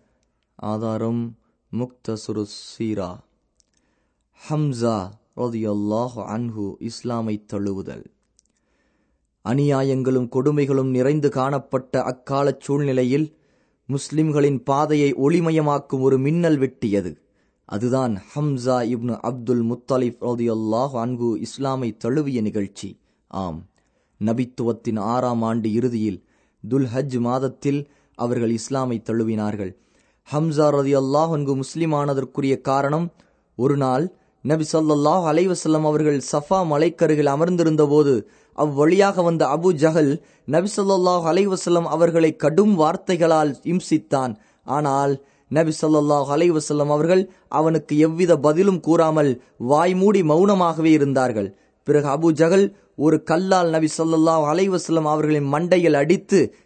ஆதாரம் முக்தசுரு சீரா ஹம்சா ரதியல்லாஹு அன்ஹு இஸ்லாமை தழுவுதல் அநியாயங்களும் கொடுமைகளும் நிறைந்து காணப்பட்ட அக்காலச் சூழ்நிலையில் முஸ்லிம்களின் பாதையை ஒளிமயமாக்கும் ஒரு மின்னல் வெட்டியது அதுதான் ஹம்சா இப்னு அப்துல் முத்தலிப் ரதியல்லாஹு அன்ஹு இஸ்லாமை தழுவிய நிகழ்ச்சி ஆம் நபித்துவத்தின் ஆறாம் ஆண்டு இறுதியில் துல் ஹஜ் மாதத்தில் அவர்கள் இஸ்லாமை தழுவினார்கள் ஹம்சா ரதி அல்லாஹ் அங்கு முஸ்லிமானதற்குரிய காரணம் ஒரு நாள் நபி ஸல்லல்லாஹு அலைஹி வஸல்லம் அவர்கள் சஃபா மலைக்கருகில் அமர்ந்திருந்த போது அவ்வழியாக வந்த அபு ஜஹல் நபி ஸல்லல்லாஹு அலைஹி வஸல்லம் அவர்களை கடும் வார்த்தைகளால் இம்சித்தான் ஆனால் நபி ஸல்லல்லாஹு அலைஹி வஸல்லம் அவர்கள் அவனுக்கு எவ்வித பதிலும் கூறாமல் வாய்மூடி மௌனமாகவே இருந்தார்கள் பிறகு அபு ஜஹல் ஒரு கல்லால் நபி ஸல்லல்லாஹு அலைஹி வஸல்லம் அவர்களின் மண்டையில் அடித்து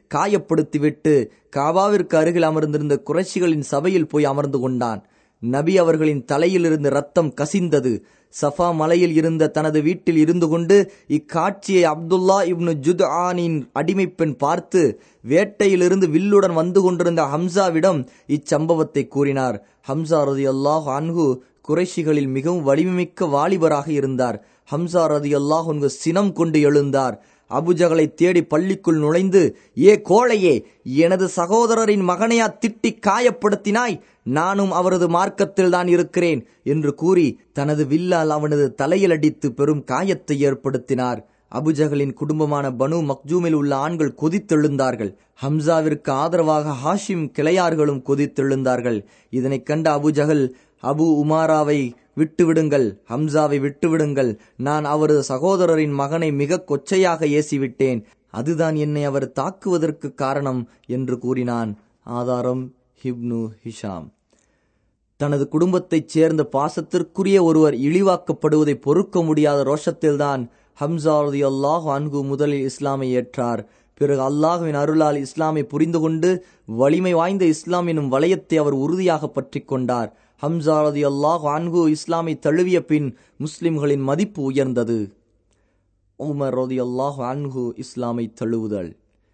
காயப்படுத்திவிட்டு காபாவிற்கு அருகில் அமர்ந்திருந்த குறைஷிகளின் சபையில் போய் அமர்ந்து கொண்டான் நபி அவர்களின் தலையிலிருந்து ரத்தம் கசிந்தது சஃபா மலையில் இருந்த தனது வீட்டில் இருந்து கொண்டு இக்காட்சியை அப்துல்லா இப்னு ஜுத் ஆனின் அடிமைப்பெண் பார்த்து வேட்டையிலிருந்து வில்லுடன் வந்து கொண்டிருந்த ஹம்சாவிடம் இச்சம்பவத்தை கூறினார் ஹம்சா ரதி அல்லாஹ் அன்ஹு குறைஷிகளில் மிகவும் வலிமைமிக்க வாலிபராக இருந்தார் ஹம்சா ரதி அல்லாஹ் சினம் கொண்டு எழுந்தார் அபுஜகளை தேடி பள்ளிக்குள் நுழைந்து ஏ கோழையே எனது சகோதரரின் மகனையா திட்டி காயப்படுத்தினாய் நானும் அவரது மார்க்கத்தில் தான் இருக்கிறேன் என்று கூறி தனது வில்லால் அவனது தலையில் அடித்து பெரும் காயத்தை ஏற்படுத்தினார் அபுஜகலின் குடும்பமான பனு மக்ஜூமில் உள்ள ஆண்கள் கொதித்தெழுந்தார்கள் ஹம்சாவிற்கு ஆதரவாக ஹாஷிம் கிளையார்களும் கொதித்தெழுந்தார்கள் இதனைக் கண்ட அபுஜகல் அபு உமாராவை விட்டுவிடுங்கள் ஹம்சாவை விட்டுவிடுங்கள் நான் அவரது சகோதரரின் மகனை மிக கொச்சையாக ஏசிவிட்டேன் அதுதான் என்னை அவர் தாக்குவதற்கு காரணம் என்று கூறினான் ஆதாரம் ஹிப்னு ஹிஷாம் தனது குடும்பத்தைச் சேர்ந்த பாசத்திற்குரிய ஒருவர் இழிவாக்கப்படுவதை பொறுக்க முடியாத ரோஷத்தில்தான் ஹம்சா அல்லாஹ் அன்கு முதலில் இஸ்லாமை ஏற்றார் பிறகு அல்லாஹுவின் அருளால் இஸ்லாமை புரிந்து கொண்டு வலிமை வாய்ந்த இஸ்லாம் எனும் வளையத்தை அவர் உறுதியாக பற்றி கொண்டார் ஹம்சா ரதி அல்லாஹ் அன்கு இஸ்லாமை தழுவிய பின் முஸ்லிம்களின் மதிப்பு உயர்ந்தது உமர் ரதி அல்லாஹ் அன்ஹு இஸ்லாமை தழுவுதல்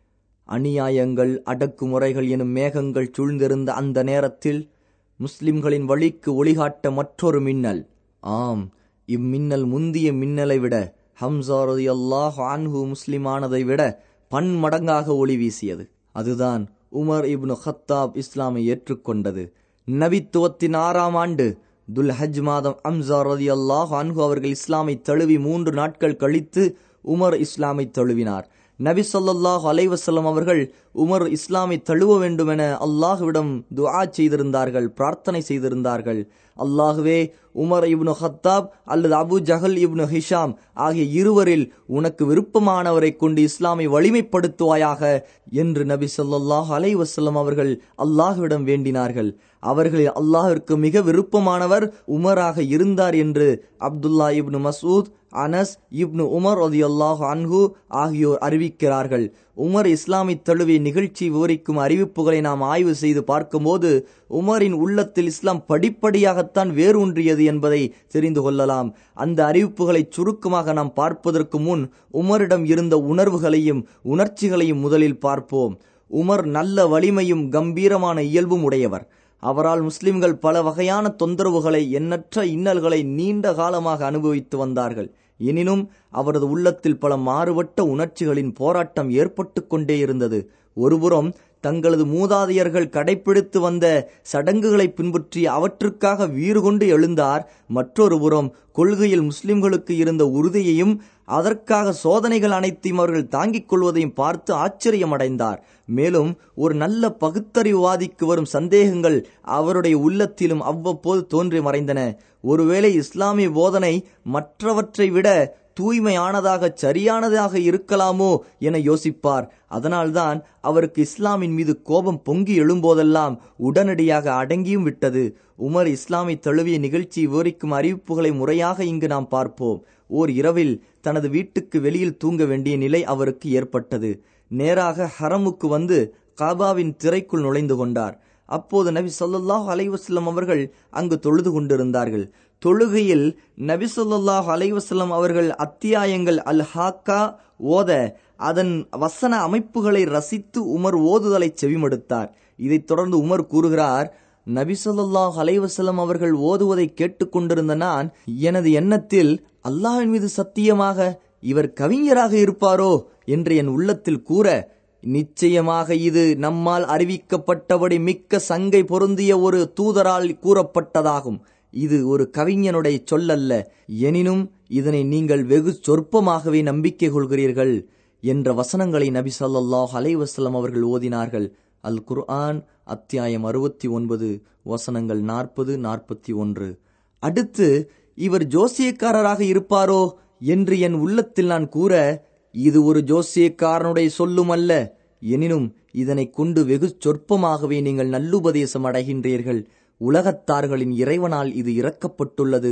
அநியாயங்கள் அடக்குமுறைகள் எனும் மேகங்கள் சூழ்ந்திருந்த அந்த நேரத்தில் முஸ்லிம்களின் வழிக்கு ஒளிகாட்ட மற்றொரு மின்னல் ஆம் இம்மின்னல் முந்திய மின்னலை விட ஹம்சா ரதி அல்லாஹ் அன்ஹு முஸ்லிமானதை விட பன்மடங்காக ஒளி வீசியது அதுதான் உமர் இப்னு ஹத்தாப் இஸ்லாமை ஏற்றுக்கொண்டது நபித்துவத்தின் ஆறாம் ஆண்டு துல் ஹஜ் மாதம் அம்சா ரதி அல்லாஹ் அன்ஹு அவர்கள் இஸ்லாமை தழுவி மூன்று நாட்கள் கழித்து உமர் இஸ்லாமை தழுவினார் நபி சொல்லாஹ் அலைவசல்லம் அவர்கள் உமர் இஸ்லாமை தழுவ வேண்டும் என அல்லாஹுவிடம் துஆ செய்திருந்தார்கள் பிரார்த்தனை செய்திருந்தார்கள் அல்லாஹுவே உமர் இப்னு ஹத்தாப் அல்லது அபு ஜஹல் இப்னு ஹிஷாம் ஆகிய இருவரில் உனக்கு விருப்பமானவரை கொண்டு இஸ்லாமை வலிமைப்படுத்துவாயாக என்று நபி சொல்லாஹ் அலை வசல்லம் அவர்கள் அல்லாஹுவிடம் வேண்டினார்கள் அவர்களில் அல்லாஹிற்கு மிக விருப்பமானவர் உமராக இருந்தார் என்று Abdullah ibn Masud Anas ibn Umar ஒதி அல்லாஹ் அன்ஹு ஆகியோர் அறிவிக்கிறார்கள் உமர் இஸ்லாமை தழுவிய நிகழ்ச்சி விவரிக்கும் அறிவிப்புகளை நாம் ஆய்வு செய்து பார்க்கும்போது உமரின் உள்ளத்தில் இஸ்லாம் படிப்படியாகத்தான் வேரூன்றியது என்பதை தெரிந்து கொள்ளலாம் அந்த அறிவிப்புகளை சுருக்கமாக நாம் பார்ப்பதற்கு முன் உமரிடம் இருந்த உணர்வுகளையும் உணர்ச்சிகளையும் முதலில் பார்ப்போம் உமர் நல்ல வலிமையும் கம்பீரமான இயல்பும் உடையவர் அவரால் முஸ்லிம்கள் பல வகையான தொந்தரவுகளை எண்ணற்ற இன்னல்களை நீண்ட காலமாக அனுபவித்து வந்தார்கள் எனினும் அவரது உள்ளத்தில் பல மாறுபட்ட உணர்ச்சிகளின் போராட்டம் ஏற்பட்டு கொண்டே இருந்தது ஒருபுறம் தங்களது மூதாதையர்கள் கடைபிடித்து வந்த சடங்குகளை பின்பற்றி அவற்றுக்காக வீறு கொண்டு எழுந்தார் மற்றொரு புறம் கொள்கையில் முஸ்லிம்களுக்கு இருந்த உறுதியையும் அதற்காக சோதனைகள் அனைத்தையும் அவர்கள் தாங்கிக் கொள்வதையும் பார்த்து ஆச்சரியமடைந்தார் மேலும் ஒரு நல்ல பகுத்தறிவுவாதிக்கு வரும் சந்தேகங்கள் அவருடைய உள்ளத்திலும் அவ்வப்போது தோன்றி மறைந்தன ஒருவேளை இஸ்லாமிய போதனை மற்றவற்றை விட தூய்மையானதாக சரியானதாக இருக்கலாமோ என யோசிப்பார் அதனால்தான் அவருக்கு இஸ்லாமின் மீது கோபம் பொங்கி எழும்போதெல்லாம் உடனடியாக அடங்கியும் விட்டது உமர் இஸ்லாமை தழுவிய நிகழ்ச்சி விவரிக்கும் அறிவிப்புகளை முறையாக இங்கு நாம் பார்ப்போம் ஓர் இரவில் தனது வீட்டுக்கு வெளியில் தூங்க வேண்டிய நிலை அவருக்கு ஏற்பட்டது நேராக ஹரமுக்கு வந்து காபாவின் திரைக்குள் நுழைந்து கொண்டார் அப்போது நபி சொல்லாஹ் அலைவசல்லம் அவர்கள் அங்கு தொழுது கொண்டிருந்தார்கள் தொழுகையில் நபி சொல்லாஹ் அலைவசல்லம் அவர்கள் அத்தியாயங்கள் அல் ஹாக்கா ஓத அதன் வசன அமைப்புகளை ரசித்து உமர் ஓதுதலை செவிமடுத்தார் இதைத் தொடர்ந்து உமர் கூறுகிறார் நபி சொல்லாஹ் அலைவசல்லம் அவர்கள் ஓதுவதை கேட்டுக்கொண்டிருந்த நான் எனது எண்ணத்தில் அல்லாஹின் மீது சத்தியமாக இவர் கவிஞராக இருப்பாரோ என்று என் உள்ளத்தில் கூற நிச்சயமாக இது நம்மால் அறிவிக்கப்பட்டபடி மிக்க சங்கை பொருந்திய ஒரு தூதரால் கூறப்பட்டதாகும் இது ஒரு கவிஞனுடைய சொல்லல்ல எனினும் இதனை நீங்கள் வெகு சொற்பமாகவே நம்பிக்கை கொள்கிறீர்கள் என்ற வசனங்களை நபி சொல்லாஹ் அலைவசல்லம் அவர்கள் ஓதினார்கள் அல் குர்ஆன் அத்தியாயம் அறுபத்தி ஒன்பது வசனங்கள் நாற்பது நாற்பத்தி ஒன்று அடுத்து இவர் ஜோசியக்காரராக இருப்பாரோ என்று என் உள்ளத்தில் நான் கூற இது ஒரு ஜோசியக்காரனுடைய சொல்லும் அல்ல எனினும் இதனை கொண்டு வெகு சொற்பமாகவே நீங்கள் நல்லுபதேசம் அடைகின்றீர்கள் உலகத்தார்களின் இறைவனால் இது இறக்கப்பட்டுள்ளது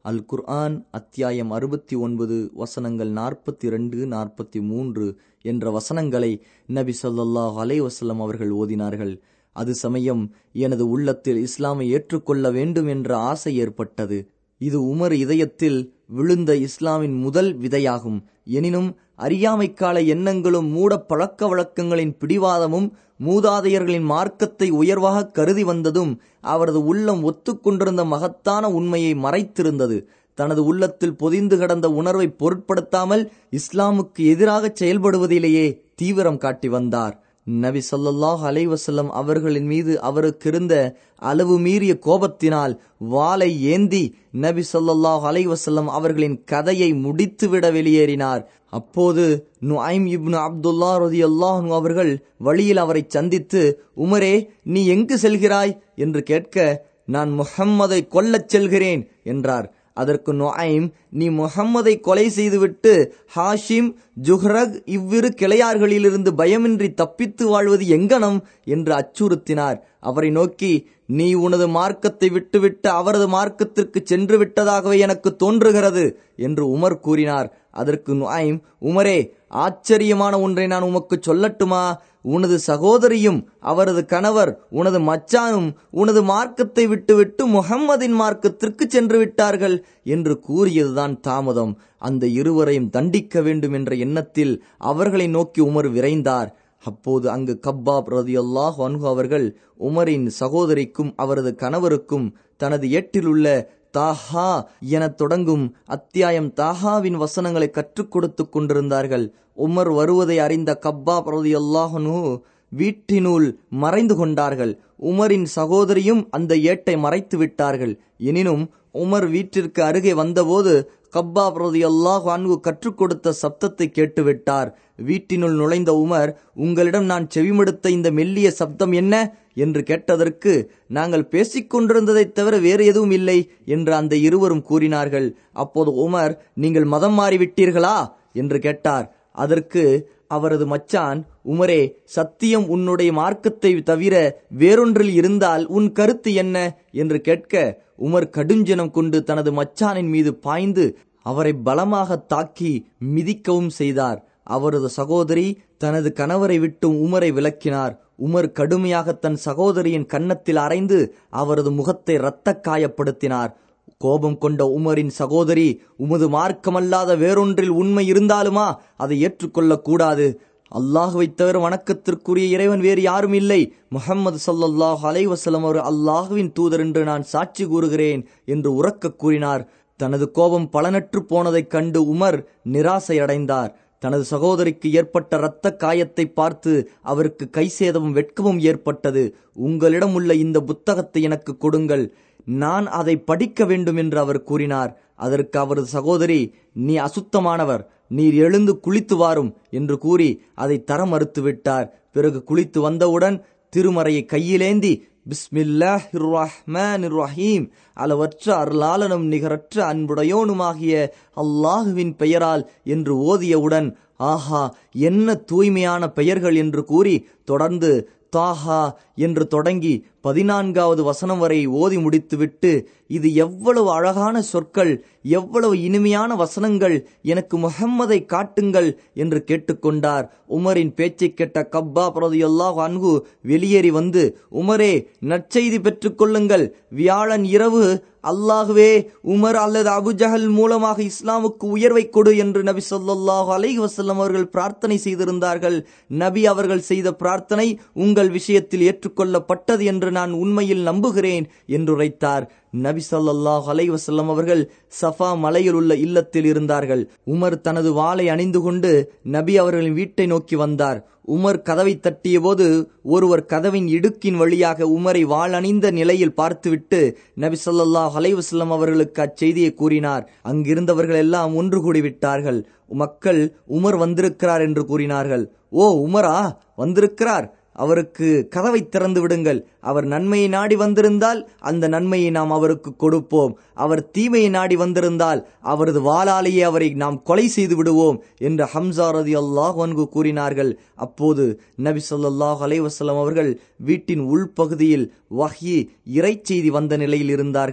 அல் குர்ஆன் அத்தியாயம் அறுபத்தி ஒன்பது வசனங்கள் நாற்பத்தி ரெண்டு நாற்பத்தி மூன்று என்ற வசனங்களை நபி ஸல்லல்லாஹு அலைஹி வஸல்லம் அவர்கள் ஓதினார்கள் அது சமயம் எனது உள்ளத்தில் இஸ்லாமை ஏற்றுக்கொள்ள வேண்டும் என்ற ஆசை ஏற்பட்டது இது உமர் இதயத்தில் விழுந்த இஸ்லாமின் முதல் விதையாகும் எனினும் அறியாமைக்கால எண்ணங்களும் மூட பழக்க வழக்கங்களின் பிடிவாதமும் மூதாதையர்களின் மார்க்கத்தை உயர்வாக கருதி வந்ததும் அவரது உள்ளம் ஒத்துக்கொண்டிருந்த மகத்தான உண்மையை மறைத்திருந்தது தனது உள்ளத்தில் பொதிந்து கிடந்த உணர்வை பொருட்படுத்தாமல் இஸ்லாமுக்கு எதிராக செயல்படுவதிலேயே தீவிரம் காட்டி வந்தார் நபி ஸல்லல்லாஹு அலைஹி வஸல்லம் அவர்களின் மீது அவருக்கு இருந்த அளவு மீறிய கோபத்தினால் வாளை ஏந்தி நபி ஸல்லல்லாஹு அலைஹி வஸல்லம் அவர்களின் கதையை முடித்துவிட வெளியேறினார் அப்போது நுஐம் இப்னு அப்துல்லா ரதியல்லாஹு அவர்கள் வழியில் அவரை சந்தித்து உமரே நீ எங்கு செல்கிறாய் என்று கேட்க நான் முஹம்மதை கொல்லச் செல்கிறேன் என்றார் அதற்கு நொஐம் நீ முகம்மதை கொலை செய்துவிட்டு ஹாஷிம் ஜுஹ்ரக் இவ்விரு கிளையார்களிலிருந்து பயமின்றி தப்பித்து வாழ்வது எங்கனம் என்று அச்சுறுத்தினார் அவரை நோக்கி நீ உனது மார்க்கத்தை விட்டுவிட்டு அவரது மார்க்கத்திற்கு சென்று விட்டதாகவே எனக்கு தோன்றுகிறது என்று உமர் கூறினார் அதற்கு நுஐம் உமரே ஆச்சரியமான ஒன்றை நான் உமக்கு சொல்லட்டுமா உனது சகோதரியும் அவரது கணவர் உனது மச்சானும் உனது மார்க்கத்தை விட்டுவிட்டு முகம்மதின் மார்க்கத்திற்கு சென்று விட்டார்கள் என்று கூறியதுதான் தாமதம் அந்த இருவரையும் தண்டிக்க வேண்டும் என்ற எண்ணத்தில் அவர்களை நோக்கி உமர் விரைந்தார் அப்போது அங்கு கப்பாப் ரதி அல்லாஹ் அன்ஹு அவர்கள் உமரின் சகோதரிக்கும் அவரது கணவருக்கும் தனது ஏட்டிலுள்ள தாஹா என தொடங்கும் அத்தியாயம் தாஹாவின் வசனங்களை கற்றுக் கொடுத்து கொண்டிருந்தார்கள் உமர் வருவதை அறிந்த கப்பாப் ரதி அல்லாஹனு வீட்டினுள் மறைந்து கொண்டார்கள் உமரின் சகோதரியும் அந்த ஏட்டை மறைத்து விட்டார்கள் எனினும் உமர் வீட்டிற்கு அருகே வந்தபோது கப்பாப் ரதி அல்லாஹ் அன்கு கற்றுக் கொடுத்த சப்தத்தை கேட்டுவிட்டார் வீட்டினுள் நுழைந்த உமர் உங்களிடம் நான் செவிமடுத்த இந்த மெல்லிய சப்தம் என்ன என்று கேட்டதற்கு நாங்கள் பேசிக் கொண்டிருந்ததைத் தவிர வேறு எதுவும் இல்லை என்று அந்த இருவரும் கூறினார்கள் அப்போது உமர் நீங்கள் மதம் மாறிவிட்டீர்களா என்று கேட்டார் அதற்கு அவரது மச்சான் உமரே சத்தியம் உன்னுடைய மார்க்கத்தை தவிர வேறொன்றில் இருந்தால் உன் கருத்து என்ன என்று கேட்க உமர் கடுஞ்சனம் கொண்டு தனது மச்சானின் மீது பாய்ந்து அவரை பலமாக தாக்கி மிதிக்கவும் செய்தார் அவரது சகோதரி தனது கணவரை விட்டும் உமரை விளக்கினார் உமர் கடுமையாக தன் சகோதரியின் கன்னத்தில் அரைந்து அவரது முகத்தை இரத்த காயப்படுத்தினார் கோபம் கொண்ட உமரின் சகோதரி உமது மார்க்கமல்லாத வேறொன்றில் உண்மை இருந்தாலுமா அதை ஏற்றுக்கொள்ளக் கூடாது அல்லாஹுவை தவிர வணக்கத்திற்குரிய இறைவன் வேறு யாரும் இல்லை முகமது சல்லாஹ் அலைவசலம் அவர் அல்லாஹுவின் தூதர் என்று நான் சாட்சி கூறுகிறேன் என்று உறக்க கூறினார் தனது கோபம் பலனற்று போனதைக் கண்டு உமர் நிராசையடைந்தார் தனது சகோதரிக்கு ஏற்பட்ட இரத்த காயத்தை பார்த்து அவருக்கு கை சேதமும் வெட்கமும் ஏற்பட்டது உங்களிடம் உள்ள இந்த புத்தகத்தை எனக்கு கொடுங்கள் நான் அதை படிக்க வேண்டும் என்று அவர் கூறினார் அதற்கு அவரது சகோதரி நீ அசுத்தமானவர் நீர் எழுந்து குளித்து வாரும் என்று கூறி அதை தர மறுத்து விட்டார் பிறகு குளித்து வந்தவுடன் திருமறையை கையிலேந்தி பிஸ்மில்லாஹிர் ரஹ்மானிர் ரஹீம் அளவற்ற அருளாளனும் நிகரற்ற அன்புடையோனுமாகிய அல்லாஹுவின் பெயரால் என்று ஓதியவுடன் ஆஹா என்ன தூய்மையான பெயர்கள் என்று கூறி தொடர்ந்து தாஹா என்று தொடங்கி பதினான்காவது வசனம் வரை ஓதி முடித்துவிட்டு இது எவ்வளவு அழகான சொற்கள் எவ்வளவு இனிமையான வசனங்கள் எனக்கு முகம்மதை காட்டுங்கள் என்று கேட்டுக்கொண்டார் உமரின் பேச்சை கேட்ட கப்பா பிரதியல்லாஹ் அன்கு வெளியேறி வந்து உமரே நற்செய்தி பெற்றுக் கொள்ளுங்கள் வியாழன் இரவு அல்லாஹுவே உமர் அல்லது அபுஜஹல் மூலமாக இஸ்லாமுக்கு உயர்வை கொடு என்று நபி சொல்லாஹு அலைஹி வசல்லம் அவர்கள் பிரார்த்தனை செய்திருந்தார்கள் நபி அவர்கள் செய்த பிரார்த்தனை உங்கள் விஷயத்தில் ஏற்றுக்கொள்ளப்பட்டது என்று நான் உண்மையில் நம்புகிறேன் என்றுரைத்தார் நபி சொல்லாஹ் அலைவசல்லம் அவர்கள் சஃபா மலையில் உள்ள இல்லத்தில் இருந்தார்கள் உமர் தனது வாளை அணிந்து கொண்டு நபி அவர்களின் வீட்டை நோக்கி வந்தார் உமர் கதவை தட்டிய போது ஒருவர் கதவின் இடுக்கின் வழியாக உமரை வாள் அணிந்த நிலையில் பார்த்துவிட்டு நபி சொல்லாஹ் அலைவசல்லம் அவர்களுக்கு அச்செய்தியை கூறினார் அங்கிருந்தவர்கள் எல்லாம் ஒன்று கூடிவிட்டார்கள் மக்கள் உமர் வந்திருக்கிறார் என்று கூறினார்கள் ஓ உமரா வந்திருக்கிறார் அவருக்கு கதவை திறந்து விடுங்கள் அவர் நன்மையை நாடி வந்திருந்தால் அந்த நன்மையை நாம் அவருக்கு கொடுப்போம் அவர் தீமையை நாடி வந்திருந்தால் அவரது வாளாலேயே அவரை நாம் கொலை செய்து விடுவோம் என்று ஹம்சா ரதி அல்லாஹ் அன்கு கூறினார்கள் அப்போது நபி சொல்லாஹ் அலைவசல்லம் அவர்கள் வீட்டின் உள்பகுதியில் வஹி இறைச்செய்தி வந்த நிலையில் இருந்தார்கள்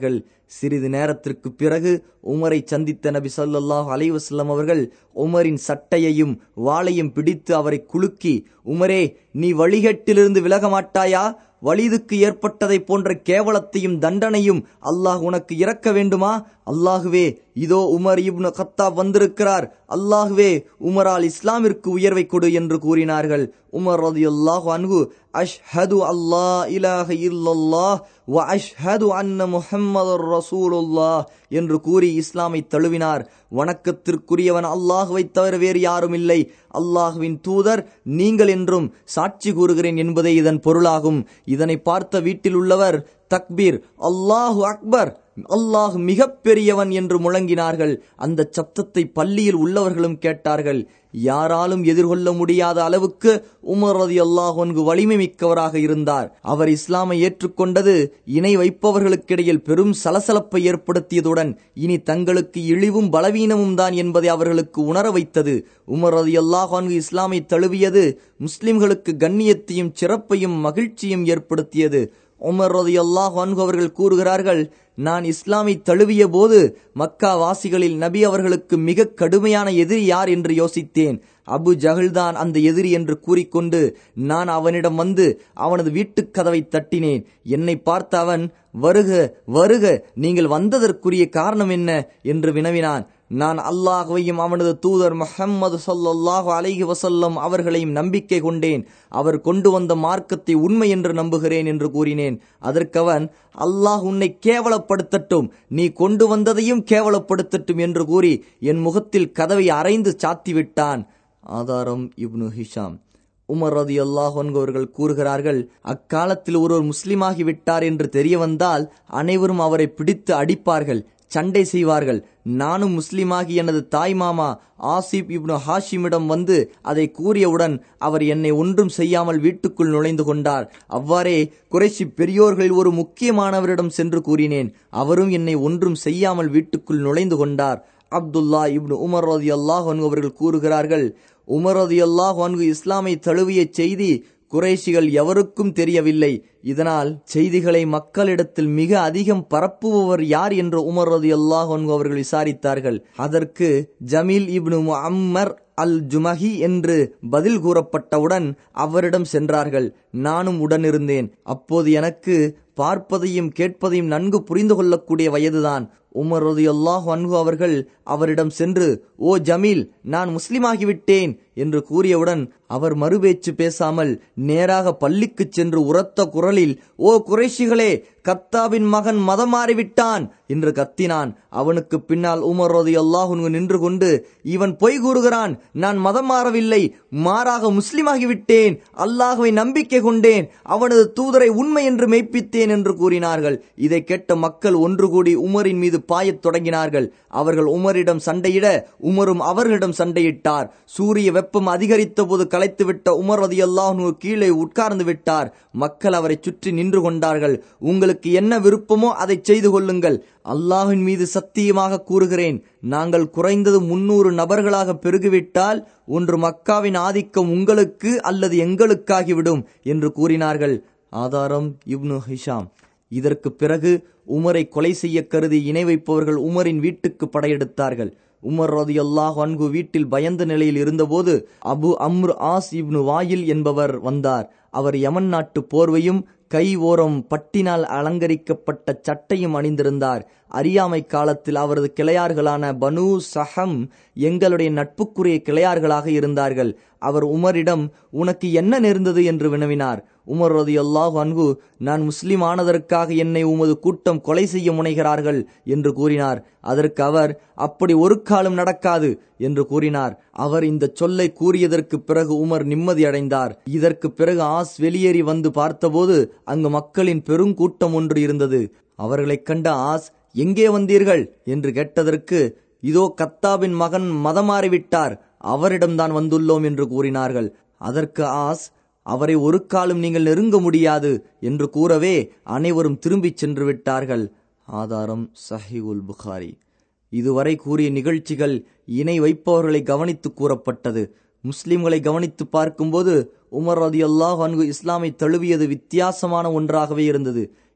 சிறிது நேரத்திற்கு பிறகு உமரை சந்தித்த நபி ஸல்லல்லாஹு அலைஹி வஸல்லம் அவர்கள் உமரின் சட்டையையும் வாளையும் பிடித்து அவரை குலுக்கி உமரே நீ வழிகட்டிலிருந்து விலக மாட்டாயா வலிதுக்கு ஏற்பட்டதை போன்ற கேவலத்தையும் தண்டனையும் அல்லாஹ் உனக்கு இறக்க வேண்டுமா அல்லாஹுவே இதோ உமர் இப்னு கத்தாப் வந்திருக்கிறார் அல்லாஹுவே உமரால் இஸ்லாமிற்கு உயர்வை கொடு என்று கூறினார்கள் உமர் ரதியுல்லாஹு அன்ஹு அஷ்ஹது அல்லா இலாஹ இல்லல்லாஹ் வ அஷ்ஹது அன்ன முஹம்மது ரசூலுல்லாஹ் என்று கூறி இஸ்லாமை தழுவினார் வணக்கத்திற்குரியவன் அல்லாஹுவை தவிர வேறு யாரும் இல்லை அல்லாஹுவின் தூதர் நீங்கள் என்றும் சாட்சி கூறுகிறேன் என்பதே இதன் பொருளாகும் இதனை பார்த்த வீட்டில் உள்ளவர் தக்பீர் அல்லாஹு அக்பர் அல்லாஹ் மிக பெரியவன் என்று முழங்கினார்கள் அந்த சப்தத்தை பள்ளியில் உள்ளவர்களும் கேட்டார்கள் யாராலும் எதிர்கொள்ள முடியாத அளவுக்கு உமர் ரதி அல்லாஹ் ஒன்கு வலிமை மிக்கவராக இருந்தார் அவர் இஸ்லாமை ஏற்றுக்கொண்டது இணை வைப்பவர்களுக்கிடையில் பெரும் சலசலப்பை ஏற்படுத்தியதுடன் இனி தங்களுக்கு இழிவும் பலவீனமும் தான் என்பதை அவர்களுக்கு உணர வைத்தது உமர் ரதி அல்லாஹ் ஒன்கு இஸ்லாமை தழுவியது முஸ்லிம்களுக்கு கண்ணியத்தையும் சிறப்பையும் மகிழ்ச்சியும் ஏற்படுத்தியது உமர் ரதி அல்லாஹ் அவர்கள் கூறுகிறார்கள் நான் இஸ்லாமை தழுவிய போது மக்கா வாசிகளில் நபி அவர்களுக்கு மிக கடுமையான எதிரி யார் என்று யோசித்தேன் அபு ஜஹல்தான் அந்த எதிரி என்று கூறிக்கொண்டு நான் அவனிடம் வந்து அவனது வீட்டுக் கதவை தட்டினேன் என்னை பார்த்த அவன் வருக வருக நீங்கள் வந்ததற்குரிய காரணம் என்ன என்று வினவினான் நான் அல்லாஹுவையும் அவனது தூதர் முஹம்மது சொல்லல்லாஹு அலைஹி வசல்லம் அவர்களையும் நம்பிக்கை கொண்டேன் அவர் கொண்டு வந்த மார்க்கத்தை உண்மை என்று நம்புகிறேன் என்று கூறினேன் அதற்கவன் அல்லாஹ் உன்னை கேவலப்படுத்தட்டும் நீ கொண்டு வந்ததையும் கேவலப்படுத்தட்டும் என்று கூறி என் முகத்தில் கதவை அரைந்து சாத்திவிட்டான் ஆதாரம் இப்னு ஹிஷாம் உமர் ரதி அல்லாஹ் அவர்கள் கூறுகிறார்கள் அக்காலத்தில் ஒருவர் முஸ்லிமாகி விட்டார் என்று தெரிய வந்தால் அனைவரும் அவரை பிடித்து அடிப்பார்கள் சண்டை செய்வார்கள் நானும் முஸ்லிமாகி எனது தாய் மாமா ஆசிப் இப்னு ஹாஷிமிடம் வந்து அதை கூறியவுடன் அவர் என்னை ஒன்றும் செய்யாமல் வீட்டுக்குள் நுழைந்து கொண்டார் அவ்வாறே குறைசி பெரியோர்களில் ஒரு முக்கியமானவரிடம் சென்று கூறினேன் அவரும் என்னை ஒன்றும் செய்யாமல் வீட்டுக்குள் நுழைந்து கொண்டார் அப்துல்லா இப்னு உமர் ரதி அல்லாஹ் அவர்கள் கூறுகிறார்கள் உமர் ரதி அல்லாஹ் இஸ்லாமை தழுவிய செய்தி குறைஷிகள் எவருக்கும் தெரியவில்லை இதனால் செய்திகளை மக்களிடத்தில் மிக அதிகம் பரப்புபவர் யார் என்று உமர் ரதி அல்லாஹ் அவர்கள் விசாரித்தார்கள் அதற்கு ஜமீல் இப்னு அம்மர் அல் ஜுமஹி என்று பதில் கூறப்பட்டவுடன் அவரிடம் சென்றார்கள் நானும் உடனிருந்தேன் அப்போது எனக்கு பார்ப்பதையும் கேட்பதையும் நன்கு புரிந்து கொள்ளக்கூடிய வயதுதான் உமர் ரதியுல்லாஹ் அன்ஹு அவர்கள் அவரிடம் சென்று ஓ ஜமீல் நான் முஸ்லிமாகிவிட்டேன் என்று கூறியவுடன் அவர் மறுபேச்சு பேசாமல் நேராக பள்ளிக்குச் சென்று உரத்த குரலில் ஓ குறைஷிகளே கத்தாபின் மகன் மதம் மாறிவிட்டான் என்று கத்தினான் அவனுக்கு பின்னால் உமர் ரதி அல்லாஹு நின்று கொண்டு இவன் பொய் கூறுகிறான் நான் மதம் மாறவில்லை மாறாக முஸ்லிமாகிவிட்டேன் அல்லாஹுவை நம்பிக்கை கொண்டேன் அவனது தூதரை உண்மை என்று மெய்ப்பித்தேன் என்று கூறினார்கள் இதை கேட்ட மக்கள் ஒன்று கூடி உமரின் மீது பாயத் தொடங்கினார்கள் அவர்கள் உமரிடம் சண்டையிட உமரும் அவர்களிடம் சண்டையிட்டார் சூரிய வெப்பம் அதிகரித்த போது களைத்துவிட்ட உமர் ரதி அல்லாஹு கீழே உட்கார்ந்து விட்டார் மக்கள் அவரை சுற்றி நின்று கொண்டார்கள் உங்களுக்கு என்ன விருப்பமோ அதை செய்து கொள்ளுங்கள் அல்லாஹின் மீது சத்தியமாக கூறுகிறேன் நாங்கள் குறைந்தது முன்னூறு நபர்களாக பெருகிவிட்டால் ஒன்று மக்காவின் ஆதிக்கம் உங்களுக்கு அல்லது எங்களுக்காகிவிடும் என்று கூறினார்கள் ஆதாரம் இப்னு ஹிஷாம் இதற்கு பிறகு உமரை கொலை செய்ய கருதி இணை வைப்பவர்கள் உமரின் வீட்டுக்கு படையெடுத்தார்கள் உமர் ரதி அல்லாஹ் அன்கு வீட்டில் பயந்த நிலையில் இருந்தபோது அபு அம்ரு ஆஸ் இப்னு வாயில் என்பவர் வந்தார் அவர் யமன் நாட்டு போர்வையும் கை ஓரம் பட்டினால் அலங்கரிக்கப்பட்ட சட்டையும் அணிந்திருந்தார் அறியாமை காலத்தில் அவரது கிளையார்களான பனு சஹம் எங்களுடைய நட்புக்குரிய கிளையார்களாக இருந்தார்கள் அவர் உமரிடம் உனக்கு என்ன நேர்ந்தது என்று வினவினார் உமர் ரதி அல்லாஹு அன்பு நான் முஸ்லிம் ஆனதற்காக என்னை உமது கூட்டம் கொலை செய்ய முனைகிறார்கள் என்று கூறினார் அதற்கு அவர் அப்படி ஒரு காலம் நடக்காது என்று கூறினார் அவர் இந்த சொல்லை கூறியதற்கு பிறகு உமர் நிம்மதி அடைந்தார் இதற்கு பிறகு ஆஸ் வெளியேறி வந்து பார்த்தபோது அங்கு மக்களின் பெருங்கூட்டம் ஒன்று இருந்தது அவர்களைக் கண்ட ஆஸ் எங்கே வந்தீர்கள் என்று கேட்டதற்கு இதோ கத்தாபின் மகன் மதமாறிவிட்டார் அவரிடம்தான் வந்துள்ளோம் என்று கூறினார்கள் அதற்கு ஆஸ் அவரை ஒரு காலம் நீங்கள் நெருங்க முடியாது என்று கூறவே அனைவரும் திரும்பிச் சென்று விட்டார்கள் ஆதாரம் சஹிவுல் புகாரி இதுவரை கூறிய நிகழ்ச்சிகள் இணை வைப்பவர்களை கவனித்து கூறப்பட்டது முஸ்லிம்களை கவனித்து பார்க்கும்போது உமர் ரதி அல்லாஹ் அன்கு இஸ்லாமை தழுவியது வித்தியாசமான ஒன்றாகவே இருந்தது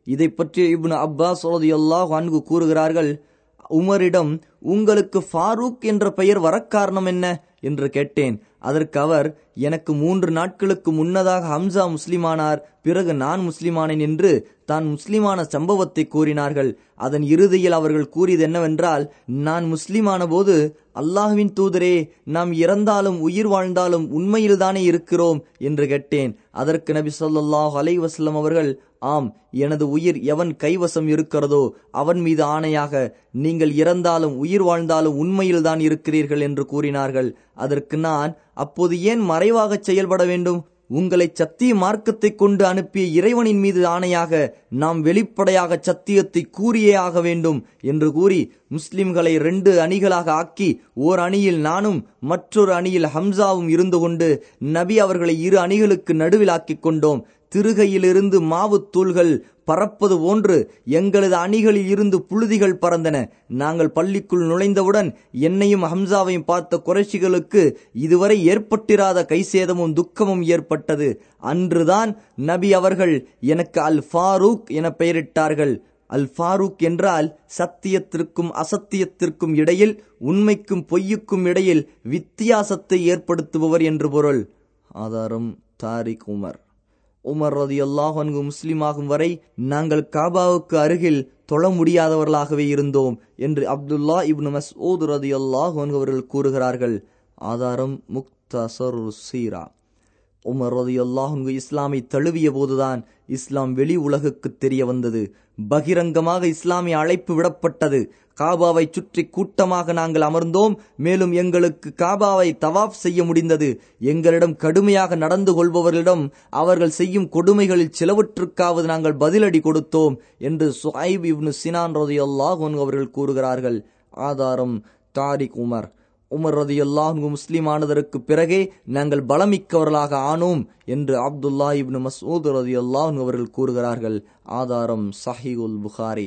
இதை பற்றி இப்னு அப்பாஸ் ரலியல்லாஹு அன்கு கூறுகிறார்கள் உமரிடம் உங்களுக்கு ஃபாரூக் என்ற பெயர் வரக் காரணம் என்ன என்று கேட்டேன் அதற்கு அவர் எனக்கு மூன்று நாட்களுக்கு முன்னதாக ஹம்சா முஸ்லிமானார் பிறகு நான் முஸ்லிமானேன் என்று தான் முஸ்லிமான சம்பவத்தை கூறினார்கள் அதன் இறுதியில் அவர்கள் கூறியது என்னவென்றால் நான் முஸ்லிமான போது அல்லாஹ்வின் தூதரே நாம் இறந்தாலும் உயிர் வாழ்ந்தாலும் உண்மையில்தானே இருக்கிறோம் என்று கேட்டேன் அதற்கு நபி ஸல்லல்லாஹு அலைஹி வஸல்லம் அவர்கள் ஆம் எனது உயிர் எவன் கைவசம் இருக்கிறதோ அவன் மீது ஆணையாக நீங்கள் இறந்தாலும் உயிர் வாழ்ந்தாலும் உண்மையில்தான் இருக்கிறீர்கள் என்று கூறினார்கள் அதற்கு நான் அப்போது ஏன் மறைவாக செயல்பட வேண்டும் உங்களை சத்திய மார்க்கத்தை கொண்டு அனுப்பிய இறைவனின் மீது ஆணையாக நாம் வெளிப்படையாக சத்தியத்தை கூறியே ஆக வேண்டும் என்று கூறி முஸ்லிம்களை ரெண்டு அணிகளாக ஆக்கி ஓர் அணியில் நானும் மற்றொரு அணியில் ஹம்சாவும் இருந்து கொண்டு நபி அவர்களை இரு அணிகளுக்கு நடுவில் ஆக்கிக் கொண்டோம் திருகையிலிருந்து மாவுத் தூள்கள் பறப்பது போன்று எங்களது அணிகளில் இருந்து புழுதிகள் பறந்தன நாங்கள் பள்ளிக்குள் நுழைந்தவுடன் என்னையும் ஹம்சாவையும் பார்த்த குறைஷிகளுக்கு இதுவரை ஏற்பட்டிராத கைசேதமும் துக்கமும் ஏற்பட்டது அன்றுதான் நபி அவர்கள் எனக்கு அல் ஃபாரூக் என பெயரிட்டார்கள் அல் ஃபாரூக் என்றால் சத்தியத்திற்கும் அசத்தியத்திற்கும் இடையில் உண்மைக்கும் பொய்யுக்கும் இடையில் வித்தியாசத்தை ஏற்படுத்துபவர் என்று பொருள் ஆதாரம் தாரிக் உமர் உமர் ரதி அல்லாஹன்கு முஸ்லிமாகும் வரை நாங்கள் காபாவுக்கு அருகில் தொழ முடியாதவர்களாகவே இருந்தோம் என்று அப்துல்லா இப்னு மஸ்ஊத் ரதி அல்லாஹ் அவர்கள் கூறுகிறார்கள் ஆதாரம் முக்தசர் சீரா உமர் ரதி அல்லாஹுங்கு இஸ்லாமை தழுவிய போதுதான் இஸ்லாம் வெளி உலகுக்கு தெரிய வந்தது பகிரங்கமாக இஸ்லாமிய அழைப்பு விடப்பட்டது காபாவை சுற்றி கூட்டமாக நாங்கள் அமர்ந்தோம் மேலும் எங்களுக்கு காபாவை தவாப் செய்ய முடிந்தது எங்களிடம் கடுமையாக நடந்து கொள்பவர்களிடம் அவர்கள் செய்யும் கொடுமைகளில் சிலவற்றுக்காவது நாங்கள் பதிலடி கொடுத்தோம் என்று சுஹைப் இப்னு சினான் ரதி அல்லாஹ் அவர்கள் கூறுகிறார்கள் ஆதாரம் தாரிக் உமர் உமர் ரதி அல்லாஹு முஸ்லீம் ஆனதற்கு பிறகே நாங்கள் பலமிக்கவர்களாக ஆனோம் என்று அப்துல்லா இப்னு மசூத் ரதி அல்லாஹ் அவர்கள் கூறுகிறார்கள் ஆதாரம் சஹிகுல் புகாரி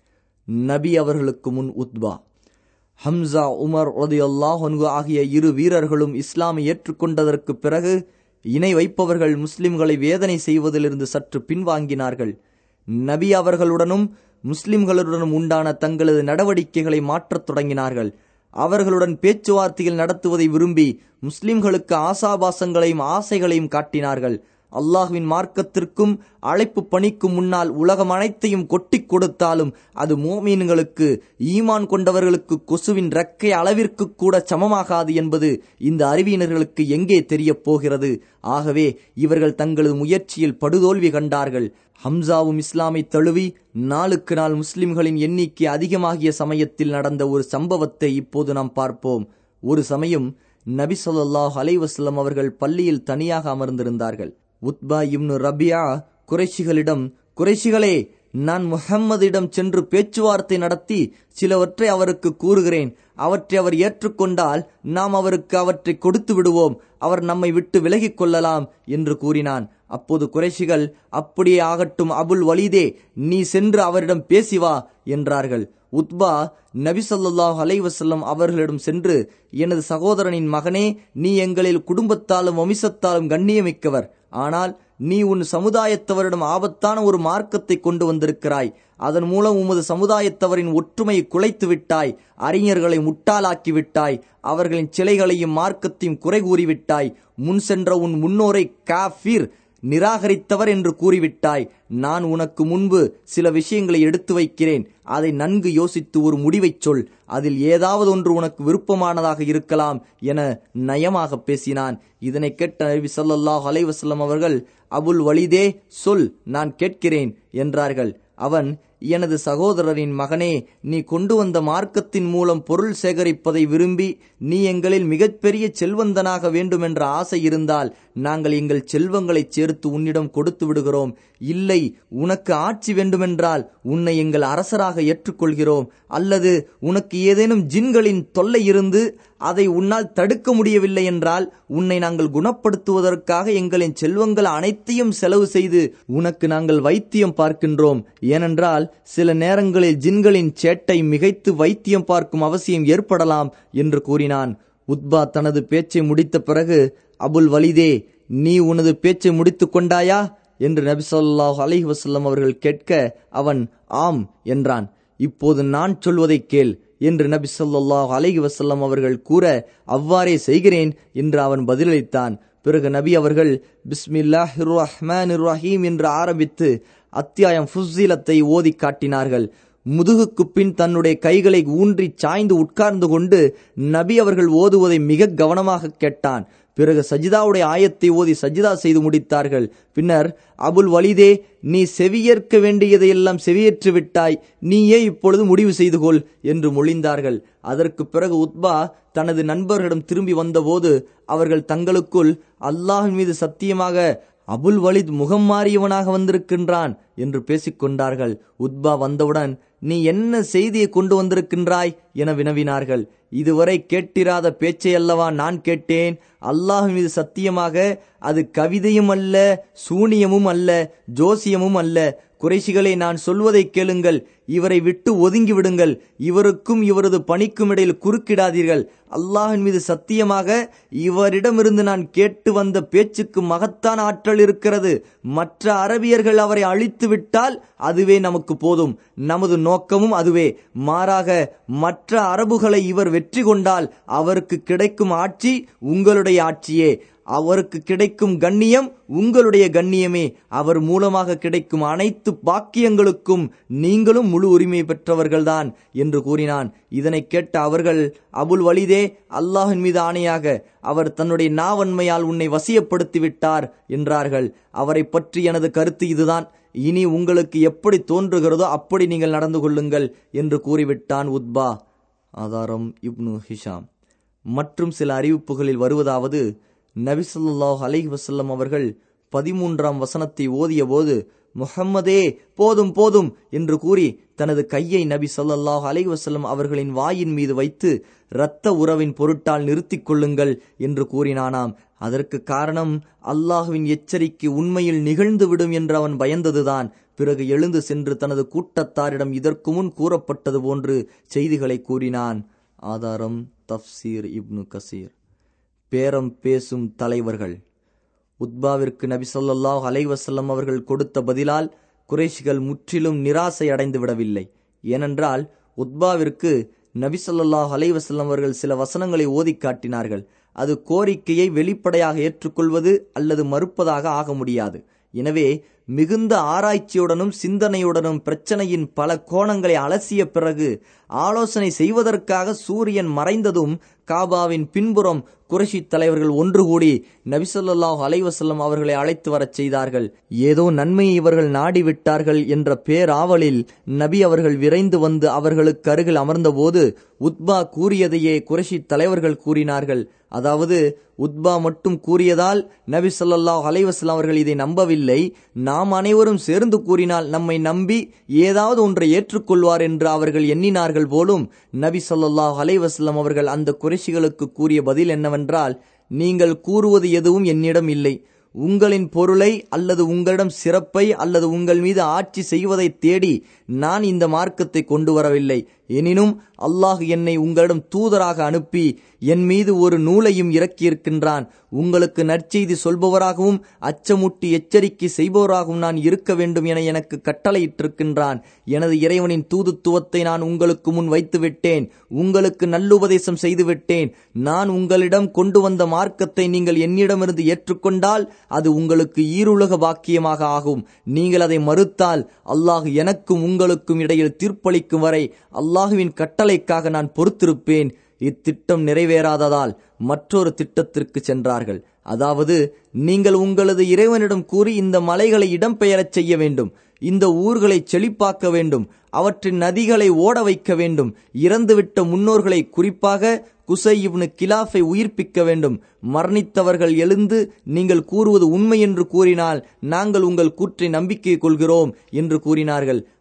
நபி அவர்களுக்கு முன் உத்பா ஹம்சா உமர் ரதி அல்லாஹன்கு ஆகிய இரு வீரர்களும் இஸ்லாமை ஏற்றுக்கொண்டதற்கு பிறகு இணை வைப்பவர்கள் முஸ்லிம்களை வேதனை செய்வதிலிருந்து சற்று பின்வாங்கினார்கள் நபி அவர்களுடனும் முஸ்லிம்களுடனும் உண்டான தங்களது நடவடிக்கைகளை மாற்றத் தொடங்கினார்கள் அவர்களுடன் பேச்சுவார்த்தைகள் நடத்துவதை விரும்பி முஸ்லிம்களுக்கு ஆசாபாசங்களையும் ஆசைகளையும் காட்டினார்கள் அல்லாஹுவின் மார்க்கத்திற்கும் அழைப்பு பணிக்கும் முன்னால் உலகம் அனைத்தையும் கொட்டி கொடுத்தாலும் அது மோமீன்களுக்கு ஈமான் கொண்டவர்களுக்கு கொசுவின் ரெக்கை அளவிற்கு கூட சமமாகாது என்பது இந்த அறிவியினர்களுக்கு எங்கே தெரியப் போகிறது ஆகவே இவர்கள் தங்களது முயற்சியில் படுதோல்வி கண்டார்கள் ஹம்சாவும் இஸ்லாமை தழுவி நாளுக்கு நாள் முஸ்லிம்களின் எண்ணிக்கை அதிகமாகிய சமயத்தில் நடந்த ஒரு சம்பவத்தை இப்போது நாம் பார்ப்போம் ஒரு சமயம் நபி சொல்லாஹ் அலைவாஸ்லம் அவர்கள் பள்ளியில் தனியாக அமர்ந்திருந்தார்கள் உத்பா இப்னு ரபியா குறைஷிகளிடம் குறைஷிகளே நான் முஹம்மதிடம் சென்று பேச்சுவார்த்தை நடத்தி சிலவற்றை அவருக்கு கூறுகிறேன் அவற்றை அவர் ஏற்றுக்கொண்டால் நாம் அவருக்கு அவற்றை கொடுத்து விடுவோம் அவர் நம்மை விட்டு விலகிக் கொள்ளலாம் என்று கூறினான் அப்போது குறைஷிகள் அப்படியே ஆகட்டும் அபுல் வலிதே நீ சென்று அவரிடம் பேசி வா என்றார்கள் உத்பா நபி சொல்லாஹ் அலைவசல்லம் அவர்களிடம் சென்று எனது சகோதரனின் மகனே நீ எங்களில் குடும்பத்தாலும் வம்சத்தாலும் கண்ணியமிக்கவர் ஆனால் நீ உன் சமுதாயத்தவரிடம் ஆபத்தான ஒரு மார்க்கத்தை கொண்டு வந்திருக்கிறாய் அதன் மூலம் உமது சமுதாயத்தவரின் ஒற்றுமையை குலைத்து விட்டாய் அறிஞர்களை முட்டாளாக்கி விட்டாய் அவர்களின் சிலைகளையும் மார்க்கத்தையும் குறை கூறிவிட்டாய் முன் சென்ற உன் முன்னோரை காஃபீர் நிராகரித்தவர் என்று கூறிவிட்டாய் நான் உனக்கு முன்பு சில விஷயங்களை எடுத்து வைக்கிறேன் அதை நன்கு யோசித்து ஒரு முடிவைச் சொல் அதில் ஏதாவது ஒன்று உனக்கு விருப்பமானதாக இருக்கலாம் என நயமாக பேசினான் இதனை கேட்ட நபி ஸல்லல்லாஹு அலைஹி வஸல்லம் அவர்கள் அபுல் வலிதே சொல் நான் கேட்கிறேன் என்றார்கள் அவன் எனது சகோதரரின் மகனே நீ கொண்டு வந்த மார்க்கத்தின் மூலம் பொருள் சேகரிப்பதை விரும்பி நீ எங்களில் மிகப்பெரிய செல்வந்தனாக வேண்டுமென்ற ஆசை இருந்தால் நாங்கள் எங்கள் செல்வங்களைச் சேர்த்து உன்னிடம் கொடுத்து விடுகிறோம் இல்லை உனக்கு ஆட்சி வேண்டுமென்றால் உன்னை எங்கள் அரசராக ஏற்றுக்கொள்கிறோம் அல்லது உனக்கு ஏதேனும் ஜின்களின் தொல்லை இருந்து அதை உன்னால் தடுக்க முடியவில்லை என்றால் உன்னை நாங்கள் குணப்படுத்துவதற்காக எங்களின் செல்வங்கள் அனைத்தையும் செலவு செய்து உனக்கு நாங்கள் வைத்தியம் பார்க்கின்றோம் ஏனென்றால் சில நேரங்களில் ஜின்களின் சேட்டை மிகைத்து வைத்தியம் பார்க்கும் அவசியம் ஏற்படலாம் என்று கூறினான் உத்பா தனது பேச்சை முடித்த பிறகு அபுல் வலிதே நீ உனது பேச்சை முடித்துக் கொண்டாயா என்று நபி ஸல்லல்லாஹு அலைஹி வஸல்லம் அவர்கள் கேட்க அவன் ஆம் என்றான் இப்போது நான் சொல்வதை கேள் என்று நபி ஸல்லல்லாஹு அலைஹி வஸல்லம் அவர்கள் கூற அவ்வாறே செய்கிறேன் என்று அவன் பதிலளித்தான் பிறகு நபி அவர்கள் பிஸ்மில்லாஹிர் ரஹ்மானிர் ரஹீம் என்று ஆரம்பித்து அத்தியாயம் ஃபுஸ்ஸிலத்தை ஓதி காட்டினார்கள் முதுகுக்கு பின் தன்னுடைய கைகளை ஊன்றி சாய்ந்து உட்கார்ந்து கொண்டு நபி அவர்கள் ஓதுவதை மிக கவனமாக கேட்டான் பிறகு சஜிதாவுடைய ஆயத்தை ஓதி சஜிதா செய்து முடித்தார்கள் பின்னர் அபுல் வலிதே நீ செவியேற்க வேண்டியதையெல்லாம் செவியேற்று விட்டாய் நீயே இப்பொழுது முடிவு செய்து கொள் என்று மொழிந்தார்கள் அதற்கு பிறகு உத்பா தனது நண்பர்களிடம் திரும்பி வந்தபோது அவர்கள் தங்களுக்குள் அல்லாஹின் மீது சத்தியமாக அபுல் வலித் முகம் மாறியவனாக வந்திருக்கின்றான் என்று பேசிக்கொண்டார்கள் உத்பா வந்தவுடன் நீ என்ன செய்தியை கொண்டு வந்திருக்கின்றாய் என வினவினார்கள் இதுவரை கேட்டிராத பேச்சை அல்லவா நான் கேட்டேன் அல்லாஹ் மீது சத்தியமாக அது கவிதையும் அல்ல சூனியமும் அல்ல ஜோசியமும் அல்ல குறைசிகளை நான் சொல்வதை கேளுங்கள் இவரை விட்டு ஒதுங்கி விடுங்கள் இவருக்கும் இவரது பணிக்கும் இடையில் குறுக்கிடாதீர்கள் அல்லாஹின் மீது சத்தியமாக இவரிடமிருந்து நான் கேட்டு வந்த பேச்சுக்கு மகத்தான ஆற்றல் இருக்கிறது மற்ற அரபியர்கள் அவரை அழித்து விட்டால் அதுவே நமக்கு போதும் நமது நோக்கமும் அதுவே மாறாக மற்ற அரபுகளை இவர் வெற்றி கொண்டால் அவருக்கு கிடைக்கும் ஆட்சி உங்களுடைய ஆட்சியே அவருக்கு கிடைக்கும் கண்ணியம் உங்களுடைய கண்ணியமே அவர் மூலமாக கிடைக்கும் அனைத்து பாக்கியங்களுக்கும் நீங்களும் முழு உரிமை பெற்றவர்கள்தான் என்று கூறினான் இதனை கேட்ட அவர்கள் அபுல் வலிதே அல்லாஹின் மீது ஆணையாக அவர் தன்னுடைய நாவன்மையால் உன்னை வசியப்படுத்தி விட்டார் என்றார்கள் அவரை பற்றி எனது கருத்து இதுதான் இனி உங்களுக்கு எப்படி தோன்றுகிறதோ அப்படி நீங்கள் நடந்து கொள்ளுங்கள் என்று கூறிவிட்டான் உத்பா ஆதாரம் இப்னு ஹிஷாம் மற்றும் சில அறிவிப்புகளில் வருவதாவது நபிசல்லாஹ் அலைஹி வசல்லம் அவர்கள் பதிமூன்றாம் வசனத்தை ஓதிய போது முஹம்மதே போதும் போதும் என்று கூறி தனது கையை நபி ஸல்லல்லாஹு அலைஹி வஸல்லம் அவர்களின் வாயின் மீது வைத்து இரத்த உறவின் பொருட்டால் நிறுத்திக் கொள்ளுங்கள் என்று கூறினானாம் அதற்கு காரணம் அல்லாஹுவின் எச்சரிக்கை உண்மையில் நிகழ்ந்துவிடும் என்று அவன் பயந்ததுதான் பிறகு எழுந்து சென்று தனது கூட்டத்தாரிடம் இதற்கு முன் கூறப்பட்டது போன்று செய்திகளை கூறினான் ஆதாரம் தப்சீர் இப்னு கசீர் பேரம் பேசும் தலைவர்கள் உத்பாவிற்கு நபி ஸல்லல்லாஹு அலைஹி வஸல்லம் அவர்கள் கொடுத்த பதிலால் குறைஷிகள் முற்றிலும் நிராசை அடைந்து விடவில்லை ஏனென்றால் உத்பாவிற்கு நபி ஸல்லல்லாஹு அலைஹி வஸல்லம் அவர்கள் சில வசனங்களை ஓதி காட்டினார்கள் அது கோரிக்கையை வெளிப்படையாக ஏற்றுக்கொள்வது அல்லது மறுப்பதாக ஆக முடியாது எனவே மிகுந்த ஆராய்ச்சியுடனும் சிந்தனையுடனும் பிரச்சனையின் பல கோணங்களை அலசிய பிறகு ஆலோசனை செய்வதற்காக சூரியன் மறைந்ததும் காபாவின் பின்புறம் குறைஷி தலைவர்கள் ஒன்று கூடி நபிசல்லாஹ் அலைவசல்லம் அவர்களை அழைத்து வரச் செய்தார்கள் ஏதோ நன்மையை இவர்கள் நாடிவிட்டார்கள் என்ற பேராவலில் நபி அவர்கள் விரைந்து வந்து அவர்களுக்கு அருகில் அமர்ந்தபோது உத்பா கூறியதையே குறைஷி தலைவர்கள் கூறினார்கள் அதாவது உத்பா மட்டும் கூறியதால் நபி சொல்லாஹ் அலைவசல்லாம் அவர்கள் இதை நம்பவில்லை நாம் அனைவரும் சேர்ந்து கூறினால் நம்மை நம்பி ஏதாவது ஒன்றை ஏற்றுக்கொள்வார் என்று அவர்கள் எண்ணினார்கள் போலும் நபி சொல்லாஹ் அலைவசல்லம் அவர்கள் அந்த குறைஷிகளுக்கு கூறிய பதில் என்னவென்றால் நீங்கள் கூறுவது எதுவும் என்னிடம் இல்லை உங்களின் பொருளை அல்லது உங்களிடம் சிறப்பை அல்லது உங்கள் மீது ஆட்சி செய்வதை தேடி நான் இந்த மார்க்கத்தை கொண்டு வரவில்லை எனினும் அல்லாஹ் என்னை உங்களிடம் தூதராக அனுப்பி என் மீது ஒரு நூலையும் இறக்கியிருக்கின்றான் உங்களுக்கு நற்செய்தி சொல்பவராகவும் அச்சமுட்டி எச்சரிக்கை செய்பவராகவும் நான் இருக்க வேண்டும் என எனக்கு கட்டளையிட்டிருக்கின்றான் எனது இறைவனின் தூதுத்துவத்தை நான் உங்களுக்கு முன் வைத்து விட்டேன் உங்களுக்கு நல்லுபதேசம் செய்து விட்டேன் நான் உங்களிடம் கொண்டு வந்த மார்க்கத்தை நீங்கள் என்னிடமிருந்து ஏற்றுக்கொண்டால் அது உங்களுக்கு ஈருலக பாக்கியமாக ஆகும் நீங்கள் அதை மறுத்தால் அல்லாஹ் எனக்கும் உங்களுக்கும் இடையில் தீர்ப்பளிக்கும் வரை அல்லாஹுவின் கட்டளைக்காக நான் பொறுத்திருப்பேன் இத்திட்டம் நிறைவேறாததால் மற்றொரு திட்டத்திற்கு சென்றார்கள் அதாவது நீங்கள் உங்களது இறைவனிடம் கூறி இந்த மலைகளை இடம்பெயரச் செய்ய வேண்டும் இந்த ஊர்களை செழிப்பாக்க வேண்டும் அவற்றின் நதிகளை ஓட வைக்க வேண்டும் இறந்துவிட்ட முன்னோர்களை குறிப்பாக குசை இப்னு கிலாஃபை உயிர்ப்பிக்க வேண்டும் மரணித்தவர்கள் எழுந்து நீங்கள் கூறுவது உண்மை என்று கூறினால் நாங்கள் உங்கள் கூற்றை நம்பிக்கை கொள்கிறோம் என்று கூறினார்கள்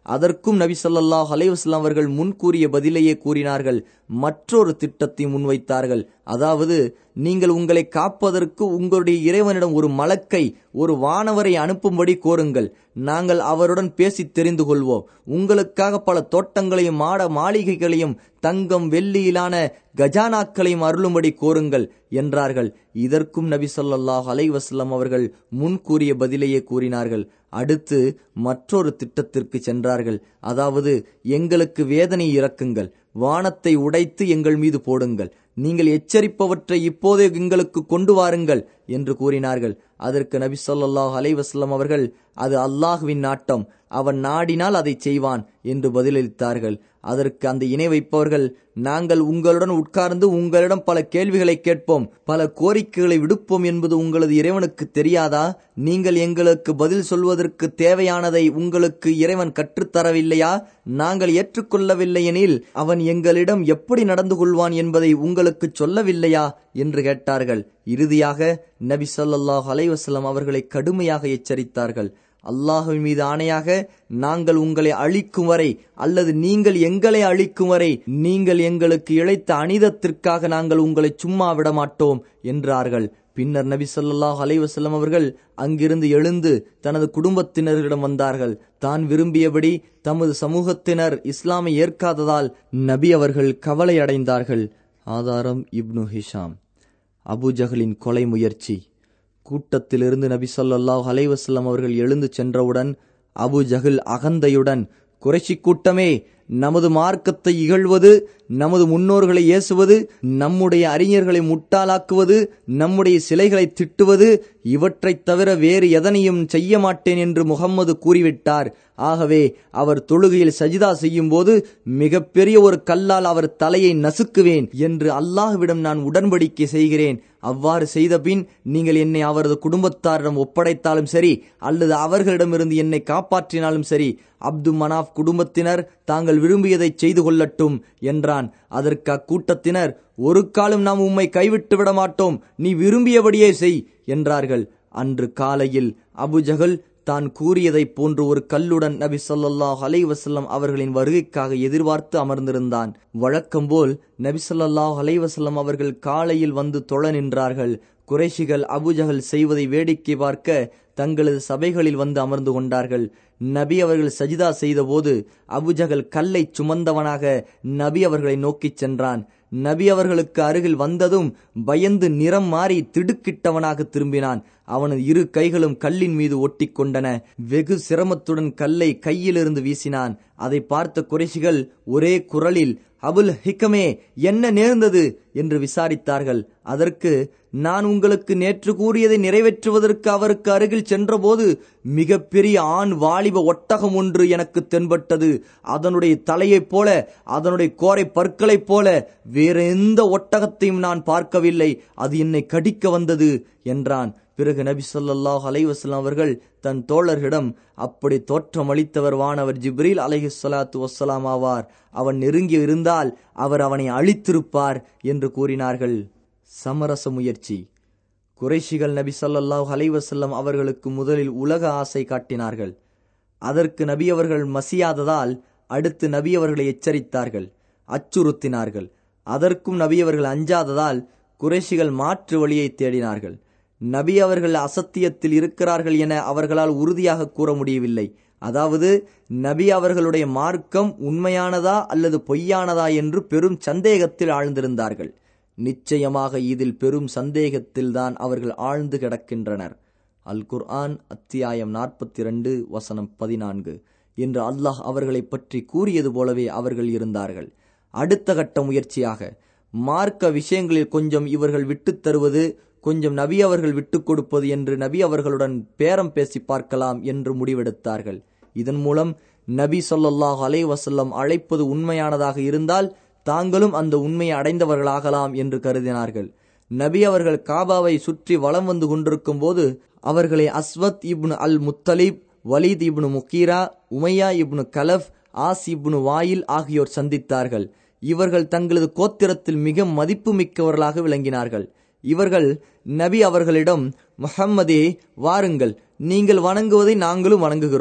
அதற்கும் நபி ஸல்லல்லாஹு அலைஹி வஸல்லம் அவர்கள் முன்கூறிய பதிலையே கூறினார்கள் மற்றொரு திட்டத்தை முன்வைத்தார்கள் அதாவது நீங்கள் உங்களை காப்பதற்கு உங்களுடைய இறைவனிடம் ஒரு மலக்கை ஒரு வானவரை அனுப்பும்படி கோருங்கள் நாங்கள் அவருடன் பேசி தெரிந்து கொள்வோம் உங்களுக்காக பல தோட்டங்களையும் மாட மாளிகைகளையும் தங்கம் வெள்ளியிலான கஜானாக்களையும் அருளும்படி கோருங்கள் என்றார்கள் இதற்கும் நபி ஸல்லல்லாஹு அலைஹி வஸல்லம் அவர்கள் முன்கூறிய பதிலையே கூறினார்கள் அடுத்து மற்றொரு திட்டத்திற்கு சென்றார்கள் அதாவது எங்களுக்கு வேதனை இறக்குங்கள் வானத்தை உடைத்து எங்கள் மீது போடுங்கள் நீங்கள் எச்சரிப்பவற்றை இப்போதே எங்களுக்கு கொண்டு வாருங்கள் என்று கூறினார்கள் அதற்கு நபி ஸல்லல்லாஹு அலைஹி வஸல்லம் அவர்கள் அது அல்லாஹுவின் நாட்டம் அவன் நாடினால் அதை செய்வான் என்று பதிலளித்தார்கள் அதற்கு அந்த இணை வைப்பவர்கள் நாங்கள் உங்களுடன் உட்கார்ந்து உங்களிடம் பல கேள்விகளை கேட்போம் பல கோரிக்கைகளை விடுப்போம் என்பது உங்களது இறைவனுக்கு தெரியாதா நீங்கள் எங்களுக்கு பதில் சொல்வதற்கு தேவையானதை உங்களுக்கு இறைவன் கற்றுத்தரவில்லையா நாங்கள் ஏற்றுக்கொள்ளவில்லை எனில் அவன் எங்களிடம் எப்படி நடந்து கொள்வான் என்பதை உங்களுக்கு சொல்லவில்லையா என்று கேட்டார்கள் இறுதியாக நபி ஸல்லல்லாஹு அலைஹி வஸல்லம் அவர்களை கடுமையாக எச்சரித்தார்கள் அல்லாஹுவின் மீது ஆணையாக நாங்கள் உங்களை அழிக்கும் வரை அல்லது நீங்கள் எங்களை அழிக்கும் வரை நீங்கள் எங்களுக்கு இழைத்த அனிதத்திற்காக நாங்கள் உங்களை சும்மா விட மாட்டோம் என்றார்கள் பின்னர் நபி ஸல்லல்லாஹு அலைஹி வஸல்லம் அவர்கள் அங்கிருந்து எழுந்து தனது குடும்பத்தினர்களிடம் வந்தார்கள் தான் விரும்பியபடி தமது சமூகத்தினர் இஸ்லாமை ஏற்காததால் நபி அவர்கள் கவலை அடைந்தார்கள் ஆதாரம் இப்னு ஹிஷாம் அபுஜஹலின் கொலை முயற்சி கூட்டத்திலிருந்து நபி ஸல்லல்லாஹு அலைஹி வஸல்லம் அவர்கள் எழுந்து சென்றவுடன் அபு ஜஹில் அகந்தையுடன் குறைஷி கூட்டமே நமது மார்க்கத்தை இகழ்வது நமது முன்னோர்களை ஏசுவது நம்முடைய அறிஞர்களை முட்டாளாக்குவது நம்முடைய சிலைகளை திட்டுவது இவற்றைத் தவிர வேறு எதனையும் செய்ய மாட்டேன் என்று முகம்மது கூறிவிட்டார் ஆகவே அவர் தொழுகையில் சஜிதா செய்யும் போது மிகப்பெரிய ஒரு கல்லால் அவர் தலையை நசுக்குவேன் என்று அல்லாஹ்விடம் நான் உடன்படிக்கை செய்கிறேன் அவ்வாறு செய்த பின் நீங்கள் என்னை அவரது குடும்பத்தாரிடம் ஒப்படைத்தாலும் சரி அல்லது அவர்களிடமிருந்து என்னை காப்பாற்றினாலும் சரி அப்து மனாஃப் குடும்பத்தினர் தாங்கள் விரும்பியதை செய்து கொள்ளட்டும் என்றான் அதற்கு அக்கூட்டத்தினர் ஒரு காலம் நாம் உம்மை கைவிட்டு விட மாட்டோம் நீ விரும்பியபடியே செய் என்றார்கள் அன்று காலையில் அபுஜகல் தான் கூறியதைப் போன்று ஒரு கல்லுடன் நபி ஸல்லல்லாஹு அலைஹி வஸல்லம் அவர்களின் வருகைக்காக எதிர்பார்த்து அமர்ந்திருந்தான் வழக்கம்போல் நபி ஸல்லல்லாஹு அலைஹி வஸல்லம் அவர்கள் காலையில் வந்து தொழ நின்றார்கள் குறைஷிகள் அபுஜகல் செய்வதை வேடிக்கை பார்க்க தங்களது சபைகளில் வந்து அமர்ந்து கொண்டார்கள் நபி அவர்கள் சஜிதா செய்தபோது அபுஜகல் கல்லை சுமந்தவனாக நபி அவர்களை நோக்கிச் சென்றான் நபி அவர்களுக்கு அருகில் வந்ததும் பயந்து நிறம் மாறி திடுக்கிட்டவனாக திரும்பினான் அவனது இரு கைகளும் கல்லின் மீது ஒட்டி கொண்டன வெகு சிரமத்துடன் கல்லை கையிலிருந்து வீசினான் அதை பார்த்த குறைஷிகள் ஒரே குரலில் அபுல் ஹிக்கமே என்ன நேர்ந்தது என்று விசாரித்தார்கள் அதற்கு நான் உங்களுக்கு நேற்று கூறியதை நிறைவேற்றுவதற்கு அவருக்கு அருகில் சென்றபோது மிகப்பெரிய ஆண் வாலிப ஒட்டகம் ஒன்று எனக்கு தென்பட்டது அதனுடைய தலையைப் போல அதனுடைய கோரை பற்களைப் போல வேற எந்த ஒட்டகத்தையும் நான் பார்க்கவில்லை அது என்னை கடிக்க வந்தது என்றான் பிறகு நபி ஸல்லல்லாஹு அலைஹி வஸல்லம் அவர்கள் தன் தோழர்களிடம் அப்படி தோற்றமளித்தவர் வானவர் ஜிப்ரீல் அலைஹி ஸலாத்து வஸ்ஸலாம் ஆவார் அவன் நெருங்கி இருந்தால் அவர் அவனை அழித்திருப்பார் என்று கூறினார்கள் சமரச முயற்சி குறைஷிகள் நபி ஸல்லல்லாஹு அலைஹி வஸல்லம் அவர்களுக்கு முதலில் உலக ஆசை காட்டினார்கள் அதற்கு நபி அவர்கள் மசியாததால் அடுத்து நபி அவர்களை எச்சரித்தார்கள் அச்சுறுத்தினார்கள் அதற்கும் நபி அவர்கள் அஞ்சாததால் குறைஷிகள் மாற்று வழியை தேடினார்கள் நபி அவர்கள் அசத்தியத்தில் இருக்கிறார்கள் என அவர்களால் உறுதியாக கூற முடியவில்லை அதாவது நபி அவர்களுடைய மார்க்கம் உண்மையானதா அல்லது பொய்யானதா என்று பெரும் சந்தேகத்தில் ஆழ்ந்திருந்தார்கள் நிச்சயமாக இதில் பெரும் சந்தேகத்தில்தான் அவர்கள் ஆழ்ந்து கிடக்கின்றனர் அல் குர்ஆன் அத்தியாயம் நாற்பத்தி இரண்டு வசனம் பதினான்கு என்று அல்லாஹ் அவர்களை பற்றி கூறியது போலவே அவர்கள் இருந்தார்கள் அடுத்த கட்ட முயற்சியாக மார்க்க விஷயங்களில் கொஞ்சம் இவர்கள் விட்டுத் தருவது கொஞ்சம் நபி அவர்கள் விட்டுக் கொடுப்பது என்று நபி அவர்களுடன் பேரம் பேசி பார்க்கலாம் என்று முடிவெடுத்தார்கள் இதன் மூலம் நபி ஸல்லல்லாஹு அலைஹி வஸல்லம் அழைப்பது உண்மையானதாக இருந்தால் தாங்களும் அந்த உண்மையை அடைந்தவர்களாகலாம் என்று கருதினார்கள் நபி அவர்கள் காபாவை சுற்றி வலம் வந்து கொண்டிருக்கும் போது அவர்களை Aswad ibn al Muttalib Walid ibn Mughira Umayya ibn Khalaf As ibn Wail ஆகியோர் சந்தித்தார்கள் இவர்கள் தங்களது கோத்திரத்தில் மிக மதிப்பு மிக்கவர்களாக விளங்கினார்கள் இவர்கள் நபி அவர்களிடம் முஹம்மதே வாருங்கள் நீங்கள் வணங்குவதை நாங்களும் வணங்குகிறோம்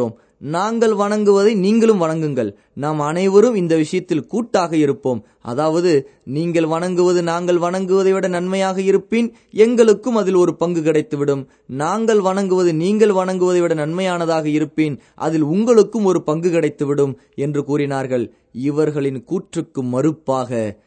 நாங்கள் வணங்குவதை நீங்களும் வணங்குங்கள் நாம் அனைவரும் இந்த விஷயத்தில் கூட்டாக இருப்போம் அதாவது நீங்கள் வணங்குவது நாங்கள் வணங்குவதை விட நன்மையாக இருப்பின் எங்களுக்கும் அதில் ஒரு பங்கு கிடைத்துவிடும் நாங்கள் வணங்குவது நீங்கள் வணங்குவதை விட நன்மையானதாக இருப்பின் அதில் உங்களுக்கும் ஒரு பங்கு கிடைத்துவிடும் என்று கூறினார்கள் இவர்களின் கூற்றுக்கு மறுப்பாக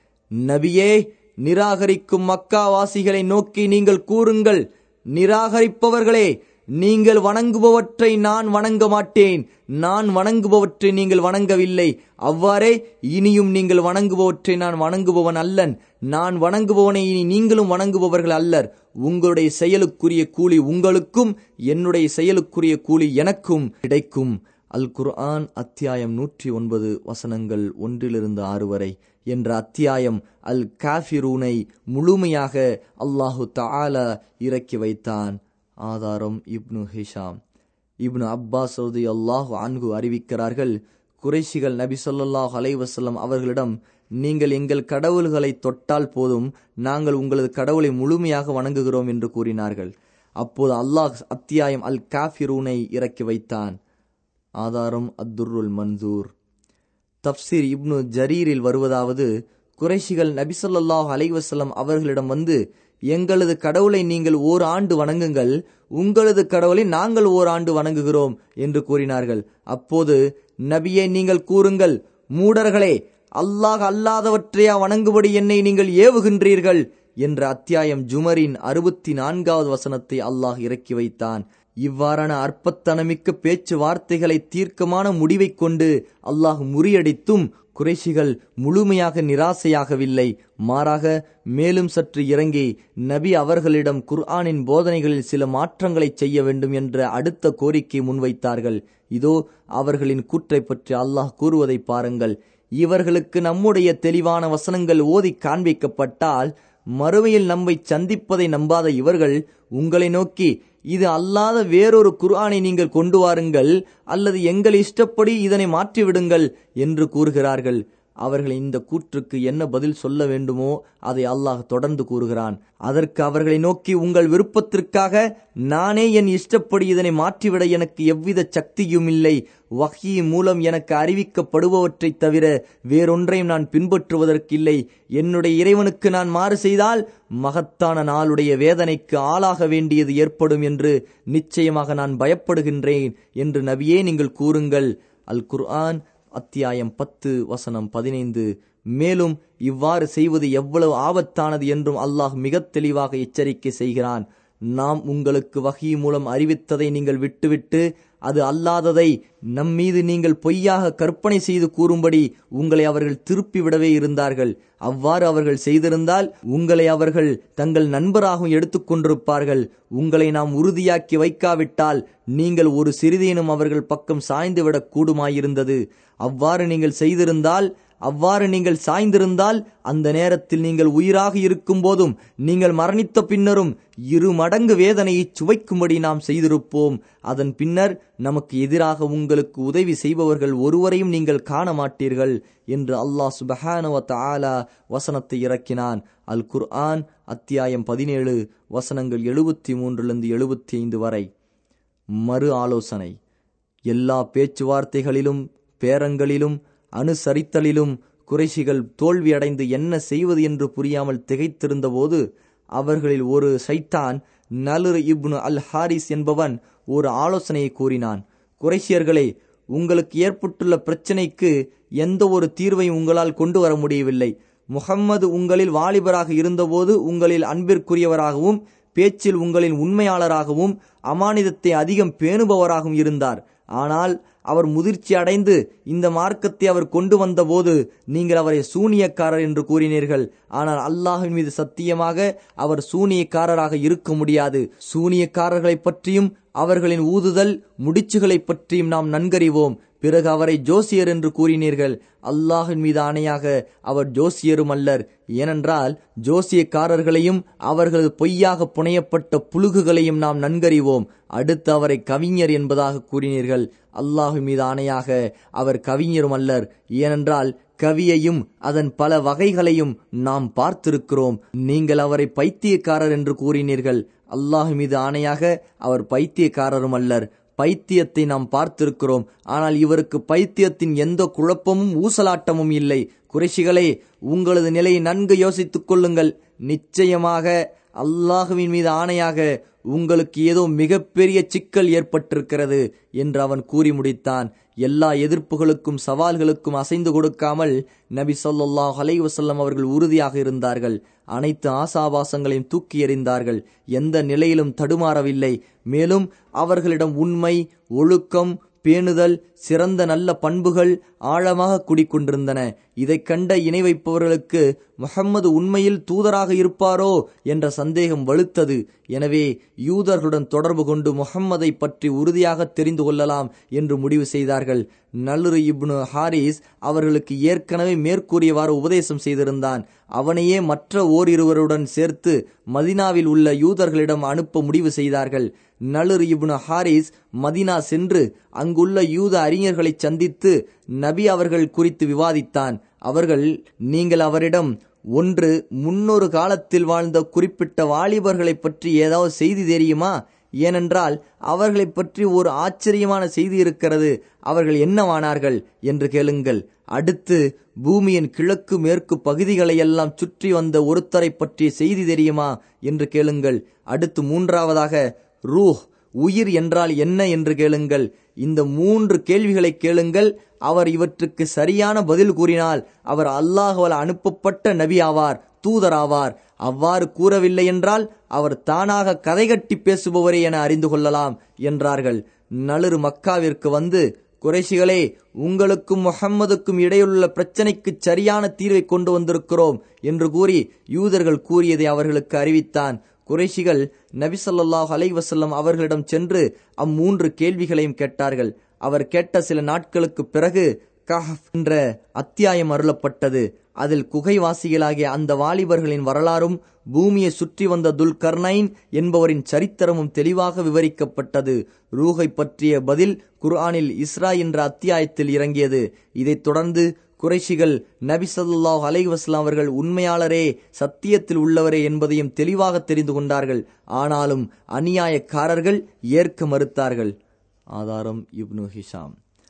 நபியே நிராகரிக்கும் மக்காவாசிகளை நோக்கி நீங்கள் கூறுங்கள் நிராகரிப்பவர்களே நீங்கள் வணங்குபவற்றை நான் வணங்க மாட்டேன் நான் வணங்குபவற்றை நீங்கள் வணங்கவில்லை அவ்வாறே இனியும் நீங்கள் வணங்குபவற்றை நான் வணங்குபவன் அல்லன் நான் வணங்குபவனை இனி நீங்களும் வணங்குபவர்கள் அல்லர் உங்களுடைய செயலுக்குரிய கூலி உங்களுக்கும் என்னுடைய செயலுக்குரிய கூலி எனக்கும் கிடைக்கும் அல் குர்ஆன் அத்தியாயம் நூற்றி ஒன்பது வசனங்கள் ஒன்றிலிருந்து ஆறு வரை என்ற அத்தியாயம் அல் காஃபிரூனை முழுமையாக அல்லாஹு தஆலா இறக்கி வைத்தான் ஆதாரம் இப்னு ஹிஷாம் இப்னு அப்பாஸ் ரதி அல்லாஹு அன்கு அறிவிக்கிறார்கள் குறைஷிகள் நபி ஸல்லல்லாஹு அலைஹி வஸல்லம் அவர்களிடம் நீங்கள் எங்கள் கடவுள்களை தொட்டால் போதும் நாங்கள் உங்களது கடவுளை முழுமையாக வணங்குகிறோம் என்று கூறினார்கள் அப்போது அல்லாஹ் அத்தியாயம் அல் காஃபிரூனை இறக்கி வைத்தான் ஆதாரம் அத்துருல் மன்சூர் தப்சீர் இப்னு ஜரீரில் வருவதாவது குறைஷிகள் நபிசல்லாஹ் அலைவசல்லம் அவர்களிடம் வந்து எங்களது கடவுளை நீங்கள் ஓர் ஆண்டு வணங்குங்கள் உங்களது கடவுளை நாங்கள் ஓர் ஆண்டு வணங்குகிறோம் என்று கூறினார்கள் அப்போது நபியே நீங்கள் கூறுங்கள் மூடர்களே அல்லாஹ் அல்லாதவற்றையா வணங்குபடி என்னை நீங்கள் ஏவுகின்றீர்கள் என்ற அத்தியாயம் ஜுமரின் அறுபத்தி நான்காவது வசனத்தை அல்லாஹ் இறக்கி வைத்தான் இவ்வாறான அற்பத்தனமிக்க பேச்சு வார்த்தைகளை தீர்க்கமான முடிவை கொண்டு அல்லாஹ் முறியடித்தும் குறைஷிகள் முழுமையாக நிராசையாகவில்லை மாறாக மேலும் சற்று இறங்கி நபி அவர்களிடம் குர்ஆனின் போதனைகளில் சில மாற்றங்களை செய்ய வேண்டும் என்ற அடுத்த கோரிக்கை முன்வைத்தார்கள் இதோ அவர்களின் கூற்றை பற்றி அல்லாஹ் கூறுவதை பாருங்கள் இவர்களுக்கு நம்முடைய தெளிவான வசனங்கள் ஓதி காண்பிக்கப்பட்டால் மறுமையில் நம்மை சந்திப்பதை நம்பாத இவர்கள் உங்களை நோக்கி இது அல்லாத வேறொரு குர்ஆனை நீங்கள் கொண்டு வாருங்கள் அல்லது எங்கள் இஷ்டப்படி இதனை மாற்றிவிடுங்கள் என்று கூறுகிறார்கள் அவர்கள் இந்த கூற்றுக்கு என்ன பதில் சொல்ல வேண்டுமோ அதை அல்லாஹ் தொடர்ந்து கூறுகிறான் அதற்கு அவர்களை நோக்கி உங்கள் விருப்பத்திற்காக நானே என் இஷ்டப்படி இதனை மாற்றிவிட எனக்கு எவ்வித சக்தியும் இல்லை வஹி மூலம் எனக்கு அறிவிக்கப்படுபவற்றை தவிர வேறொன்றையும் நான் பின்பற்றுவதற்கில்லை என்னுடைய இறைவனுக்கு நான் மாறு செய்தால் மகத்தான நாளுடைய வேதனைக்கு ஆளாக வேண்டியது ஏற்படும் என்று நிச்சயமாக நான் பயப்படுகின்றேன் என்று நபியே நீங்கள் கூறுங்கள் அல் குர்ஆன் அத்தியாயம் பத்து வசனம் பதினைந்து மேலும் இவ்வாறு செய்வது எவ்வளவு ஆபத்தானது என்றும் அல்லாஹ் மிக தெளிவாக எச்சரிக்கை செய்கிறான் நாம் உங்களுக்கு வகை மூலம் அறிவித்ததை நீங்கள் விட்டுவிட்டு அது அல்லாததை நம்மீது நீங்கள் பொய்யாக கற்பனை செய்து கூறும்படி உங்களை அவர்கள் திருப்பி விடவே இருந்தார்கள் அவ்வாறு அவர்கள் செய்திருந்தால் உங்களை அவர்கள் தங்கள் நண்பராகவும் எடுத்துக்கொண்டிருப்பார்கள் உங்களை நாம் உறுதியாக்கி வைக்காவிட்டால் நீங்கள் ஒரு சிறிதேனும் அவர்கள் பக்கம் சாய்ந்துவிடக் கூடுமாயிருந்தது அவ்வாறு நீங்கள் செய்திருந்தால் அவ்வாறு நீங்கள் சாய்ந்திருந்தால் அந்த நேரத்தில் நீங்கள் உயிராக இருக்கும் போதும் நீங்கள் மரணித்த பின்னரும் இரு மடங்கு வேதனையை சுவைக்கும்படி நாம் செய்திருப்போம் அதன் பின்னர் நமக்கு எதிராக உங்களுக்கு உதவி செய்பவர்கள் ஒருவரையும் நீங்கள் காண மாட்டீர்கள் என்று அல்லாஹ் சுபஹானவ தஆலா வசனத்தை இறக்கினான் அல் குர்ஆன் அத்தியாயம் பதினேழு வசனங்கள் எழுபத்தி மூன்றிலிருந்து எழுபத்தி ஐந்து வரை மறு ஆலோசனை எல்லா பேச்சுவார்த்தைகளிலும் பேரங்களிலும் அனுசரித்தலிலும் குறைஷிகள் தோல்வியடைந்து என்ன செய்வது என்று புரியாமல் திகைத்திருந்த போது அவர்களில் ஒரு சைத்தான் நலுர் இப்னு அல் ஹாரிஸ் என்பவன் ஒரு ஆலோசனையை கூறினான் குறைஷியர்களே உங்களுக்கு ஏற்பட்டுள்ள பிரச்சனைக்கு எந்த ஒரு தீர்வையும் உங்களால் கொண்டு வர முடியவில்லை முகம்மது உங்களில் வாலிபராக இருந்தபோது உங்களில் அன்பிற்குரியவராகவும் பேச்சில் உங்களின் உண்மையாளராகவும் அமானிதத்தை அதிகம் பேணுபவராகவும் இருந்தார் ஆனால் அவர் முதிர்ச்சி அடைந்து இந்த மார்க்கத்தை அவர் கொண்டு வந்தபோது நீங்கள் அவரை சூனியக்காரர் என்று கூறினீர்கள் ஆனால் அல்லாஹின் மீது சத்தியமாக அவர் சூனியக்காரராக இருக்க முடியாது சூனியக்காரர்களை பற்றியும் அவர்களின் ஊதுதல் முடிச்சுகளை பற்றியும் நாம் நன்கறிவோம் பிறகு அவரை ஜோசியர் என்று கூறினீர்கள் அல்லாஹின் மீது ஆணையாக அவர் ஜோசியரும் அல்லர் ஏனென்றால் ஜோசியக்காரர்களையும் அவர்களது பொய்யாக புனையப்பட்ட புழுகுகளையும் நாம் நன்கறிவோம் அடுத்து அவரை கவிஞர் என்பதாக கூறினீர்கள் அல்லாஹு மீது ஆணையாக அவர் கவிஞரும் அல்லர் ஏனென்றால் கவியையும் அதன் பல வகைகளையும் நாம் பார்த்திருக்கிறோம் நீங்கள் அவரை பைத்தியக்காரர் என்று கூறினீர்கள் அல்லாஹ் மீது ஆணையாக அவர் பைத்தியக்காரரும் அல்லர் பைத்தியத்தை நாம் பார்த்திருக்கிறோம் ஆனால் இவருக்கு பைத்தியத்தின் எந்த குழப்பமும் ஊசலாட்டமும் இல்லை குறைஷிகளே உங்களது நிலையை நன்கு யோசித்துக் கொள்ளுங்கள் நிச்சயமாக அல்லாஹுவின் மீது ஆணையாக உங்களுக்கு ஏதோ மிகப்பெரிய சிக்கல் ஏற்பட்டிருக்கிறது என்று அவன் கூறி முடித்தான் எல்லா எதிர்ப்புகளுக்கும் சவால்களுக்கும் அசைந்து கொடுக்காமல் நபி சொல்லாஹ் அலைவசல்லம் அவர்கள் உறுதியாக இருந்தார்கள் அனைத்து ஆசாபாசங்களையும் தூக்கி எறிந்தார்கள் எந்த நிலையிலும் தடுமாறவில்லை மேலும் அவர்களிடம் உண்மை ஒழுக்கம் பேணுதல் சிறந்த நல்ல பண்புகள் ஆழமாக குடிக்கொண்டிருந்தன இதை கண்ட இணை வைப்பவர்களுக்கு முகம்மது உண்மையில் தூதராக இருப்பாரோ என்ற சந்தேகம் வலுத்தது எனவே யூதர்களுடன் தொடர்பு கொண்டு முகம்மதை பற்றி உறுதியாக தெரிந்து கொள்ளலாம் என்று முடிவு செய்தார்கள் நல்லுரு இப்னு ஹாரிஸ் அவர்களுக்கு ஏற்கனவே மேற்கூறியவாறு உபதேசம் செய்திருந்தான் அவனையே மற்ற ஓரிருவருடன் சேர்த்து மதினாவில் உள்ள யூதர்களிடம் அனுப்ப முடிவு செய்தார்கள் நலுர் இப்னு ஹாரிஸ் மதினா சென்று அங்குள்ள யூத அறிஞர்களை சந்தித்து நபி அவர்கள் குறித்து விவாதித்தான் அவர்கள் நீங்கள் அவரிடம் ஒன்று முன்னொரு காலத்தில் வாழ்ந்த குறிப்பிட்ட வாலிபர்களை பற்றி ஏதாவது செய்தி தெரியுமா ஏனென்றால் அவர்களை பற்றி ஒரு ஆச்சரியமான செய்தி இருக்கிறது அவர்கள் என்னவானார்கள் என்று கேளுங்கள் அடுத்து பூமியின் கிழக்கு மேற்கு பகுதிகளையெல்லாம் சுற்றி வந்த ஒருத்தரை பற்றிய செய்தி தெரியுமா என்று கேளுங்கள் அடுத்து மூன்றாவதாக ரூஹ் உயிர் என்றால் என்ன என்று கேளுங்கள் இந்த மூன்று கேள்விகளை கேளுங்கள் அவர் இவற்றுக்கு சரியான பதில் கூறினால் அவர் அல்லாஹுவால் அனுப்பப்பட்ட நபி ஆவார் தூதராவார் அவ்வாறு கூறவில்லை என்றால் அவர் தானாக கதை கட்டி பேசுபவரே என அறிந்து கொள்ளலாம் என்றார்கள் நளுரு மக்காவிற்கு வந்து குறைஷிகளே உங்களுக்கும் முகம்மதுக்கும் இடையிலுள்ள பிரச்சனைக்கு சரியான தீர்வை கொண்டு வந்திருக்கிறோம் என்று கூறி யூதர்கள் கூறியதை அவர்களுக்கு அறிவித்தான் குறைஷிகள் நபிசல்லாஹ் அலைவசல்லம் அவர்களிடம் சென்று அம்மூன்று கேள்விகளையும் கேட்டார்கள் அவர் கேட்ட சில நாட்களுக்கு பிறகு கஹப் என்ற அத்தியாயம் அருளப்பட்டது அதில் குகைவாசிகளாகிய அந்த வாலிபர்களின் வரலாறும் பூமியை சுற்றி வந்த துல்கர்னைன் என்பவரின் சரித்திரமும் தெளிவாக விவரிக்கப்பட்டது ரூஹை பற்றிய பதில் குர்ஆனில் இஸ்ரா என்ற அத்தியாயத்தில் இறங்கியது இதைத் தொடர்ந்து குறைஷிகள் நபி சொல்லாஹ் அலைவாஸ்லாம் அவர்கள் உண்மையாளரே சத்தியத்தில் உள்ளவரே என்பதையும் தெளிவாக தெரிந்து கொண்டார்கள் ஆனாலும் அநியாயக்காரர்கள் ஏற்க மறுத்தார்கள் ஆதாரம் இப்னு ஹிஷாம்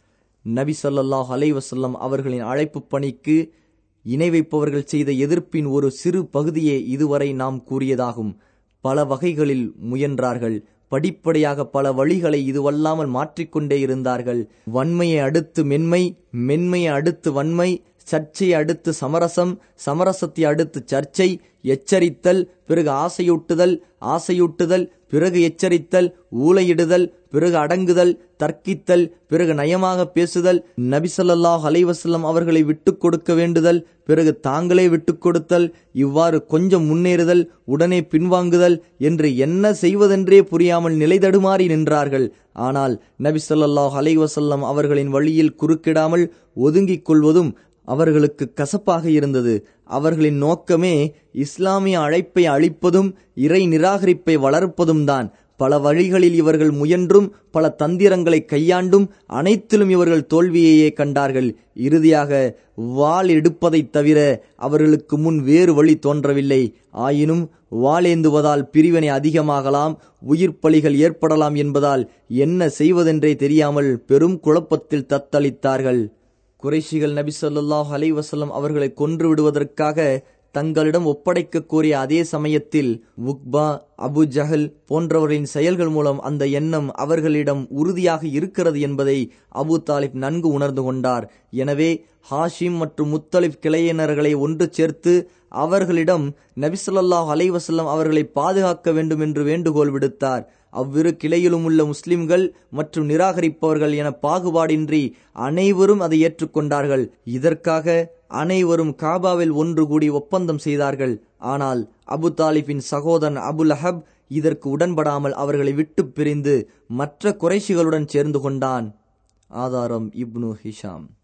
நபி சொல்லாஹ் அலைவசல்லம் அவர்களின் அழைப்பு பணிக்கு இணை வைப்பவர்கள் செய்த எதிர்ப்பின் ஒரு சிறு பகுதியே இதுவரை நாம் கூறியதாகும் பல வகைகளில் முயன்றார்கள் படிப்படியாக பல வழிகளை இதுவல்லாமல் மாற்றிக்கொண்டே இருந்தார்கள் வன்மையை அடுத்து மென்மை மென்மையை அடுத்து வன்மை சர்ச்சையை அடுத்து சமரசம் சமரசத்தை அடுத்து சர்ச்சை எச்சரித்தல் பிறகு ஆசையூட்டுதல் ஆசையூட்டுதல் பிறகு எச்சரித்தல் ஊலையிடுதல் பிறகு அடங்குதல் தர்க்கித்தல் பிறகு நயமாக பேசுதல் நபிசல்லாஹ் அலைவசல்லம் அவர்களை விட்டுக் கொடுக்க வேண்டுதல் பிறகு தாங்களே விட்டுக் கொடுத்தல் இவ்வாறு கொஞ்சம் முன்னேறுதல் உடனே பின்வாங்குதல் என்று என்ன செய்வதென்றே புரியாமல் நிலை தடுமாறி நின்றார்கள் ஆனால் நபி சொல்லாஹ் அலைவசல்லம் அவர்களின் வழியில் குறுக்கிடாமல் ஒதுங்கிக் கொள்வதும் அவர்களுக்கு கசப்பாக இருந்தது அவர்களின் நோக்கமே இஸ்லாமிய அழைப்பை அளிப்பதும் இறை நிராகரிப்பை வளர்ப்பதும் தான் பல வழிகளில் இவர்கள் முயன்றும் பல தந்திரங்களை கையாண்டும் அனைத்திலும் இவர்கள் தோல்வியையே கண்டார்கள் இறுதியாக வாள் எடுப்பதைத் தவிர அவர்களுக்கு முன் வேறு வழி தோன்றவில்லை ஆயினும் வாளேந்துவதால் பிரிவினை அதிகமாகலாம் உயிர் பலிகள் ஏற்படலாம் என்பதால் என்ன செய்வதென்றே தெரியாமல் பெரும் குழப்பத்தில் தத்தளித்தார்கள் குறைஷிகள் நபி சொல்லாஹ் அலைவசல்லம் அவர்களை கொன்று விடுவதற்காக தங்களிடம் ஒப்படைக்க கோரிய அதே சமயத்தில் உக்பா அபு ஜஹல் போன்றவரின் செயல்கள் மூலம் அந்த எண்ணம் அவர்களிடம் உறுதியாக இருக்கிறது என்பதை அபு தாலிப் நன்கு உணர்ந்து கொண்டார் எனவே ஹாஷிம் மற்றும் முத்தலிப் கிளையினர்களை ஒன்று சேர்த்து அவர்களிடம் நபிசுல்லாஹ் அலைவசல்லம் அவர்களை பாதுகாக்க வேண்டும் என்று வேண்டுகோள் விடுத்தார் அவ்விரு கிளையிலும் உள்ள முஸ்லிம்கள் மற்றும் நிராகரிப்பவர்கள் என பாகுபாடின்றி அனைவரும் அதை ஏற்றுக்கொண்டார்கள் இதற்காக அனைவரும் காபாவில் ஒன்று கூடி ஒப்பந்தம் செய்தார்கள் ஆனால் அபு தாலிபின் சகோதரன் அபுல் அஹப் இதற்கு உடன்படாமல் அவர்களை விட்டு பிரிந்து மற்ற குறைஷிகளுடன் சேர்ந்து கொண்டான் ஆதாரம் இப்னு ஹிஷாம்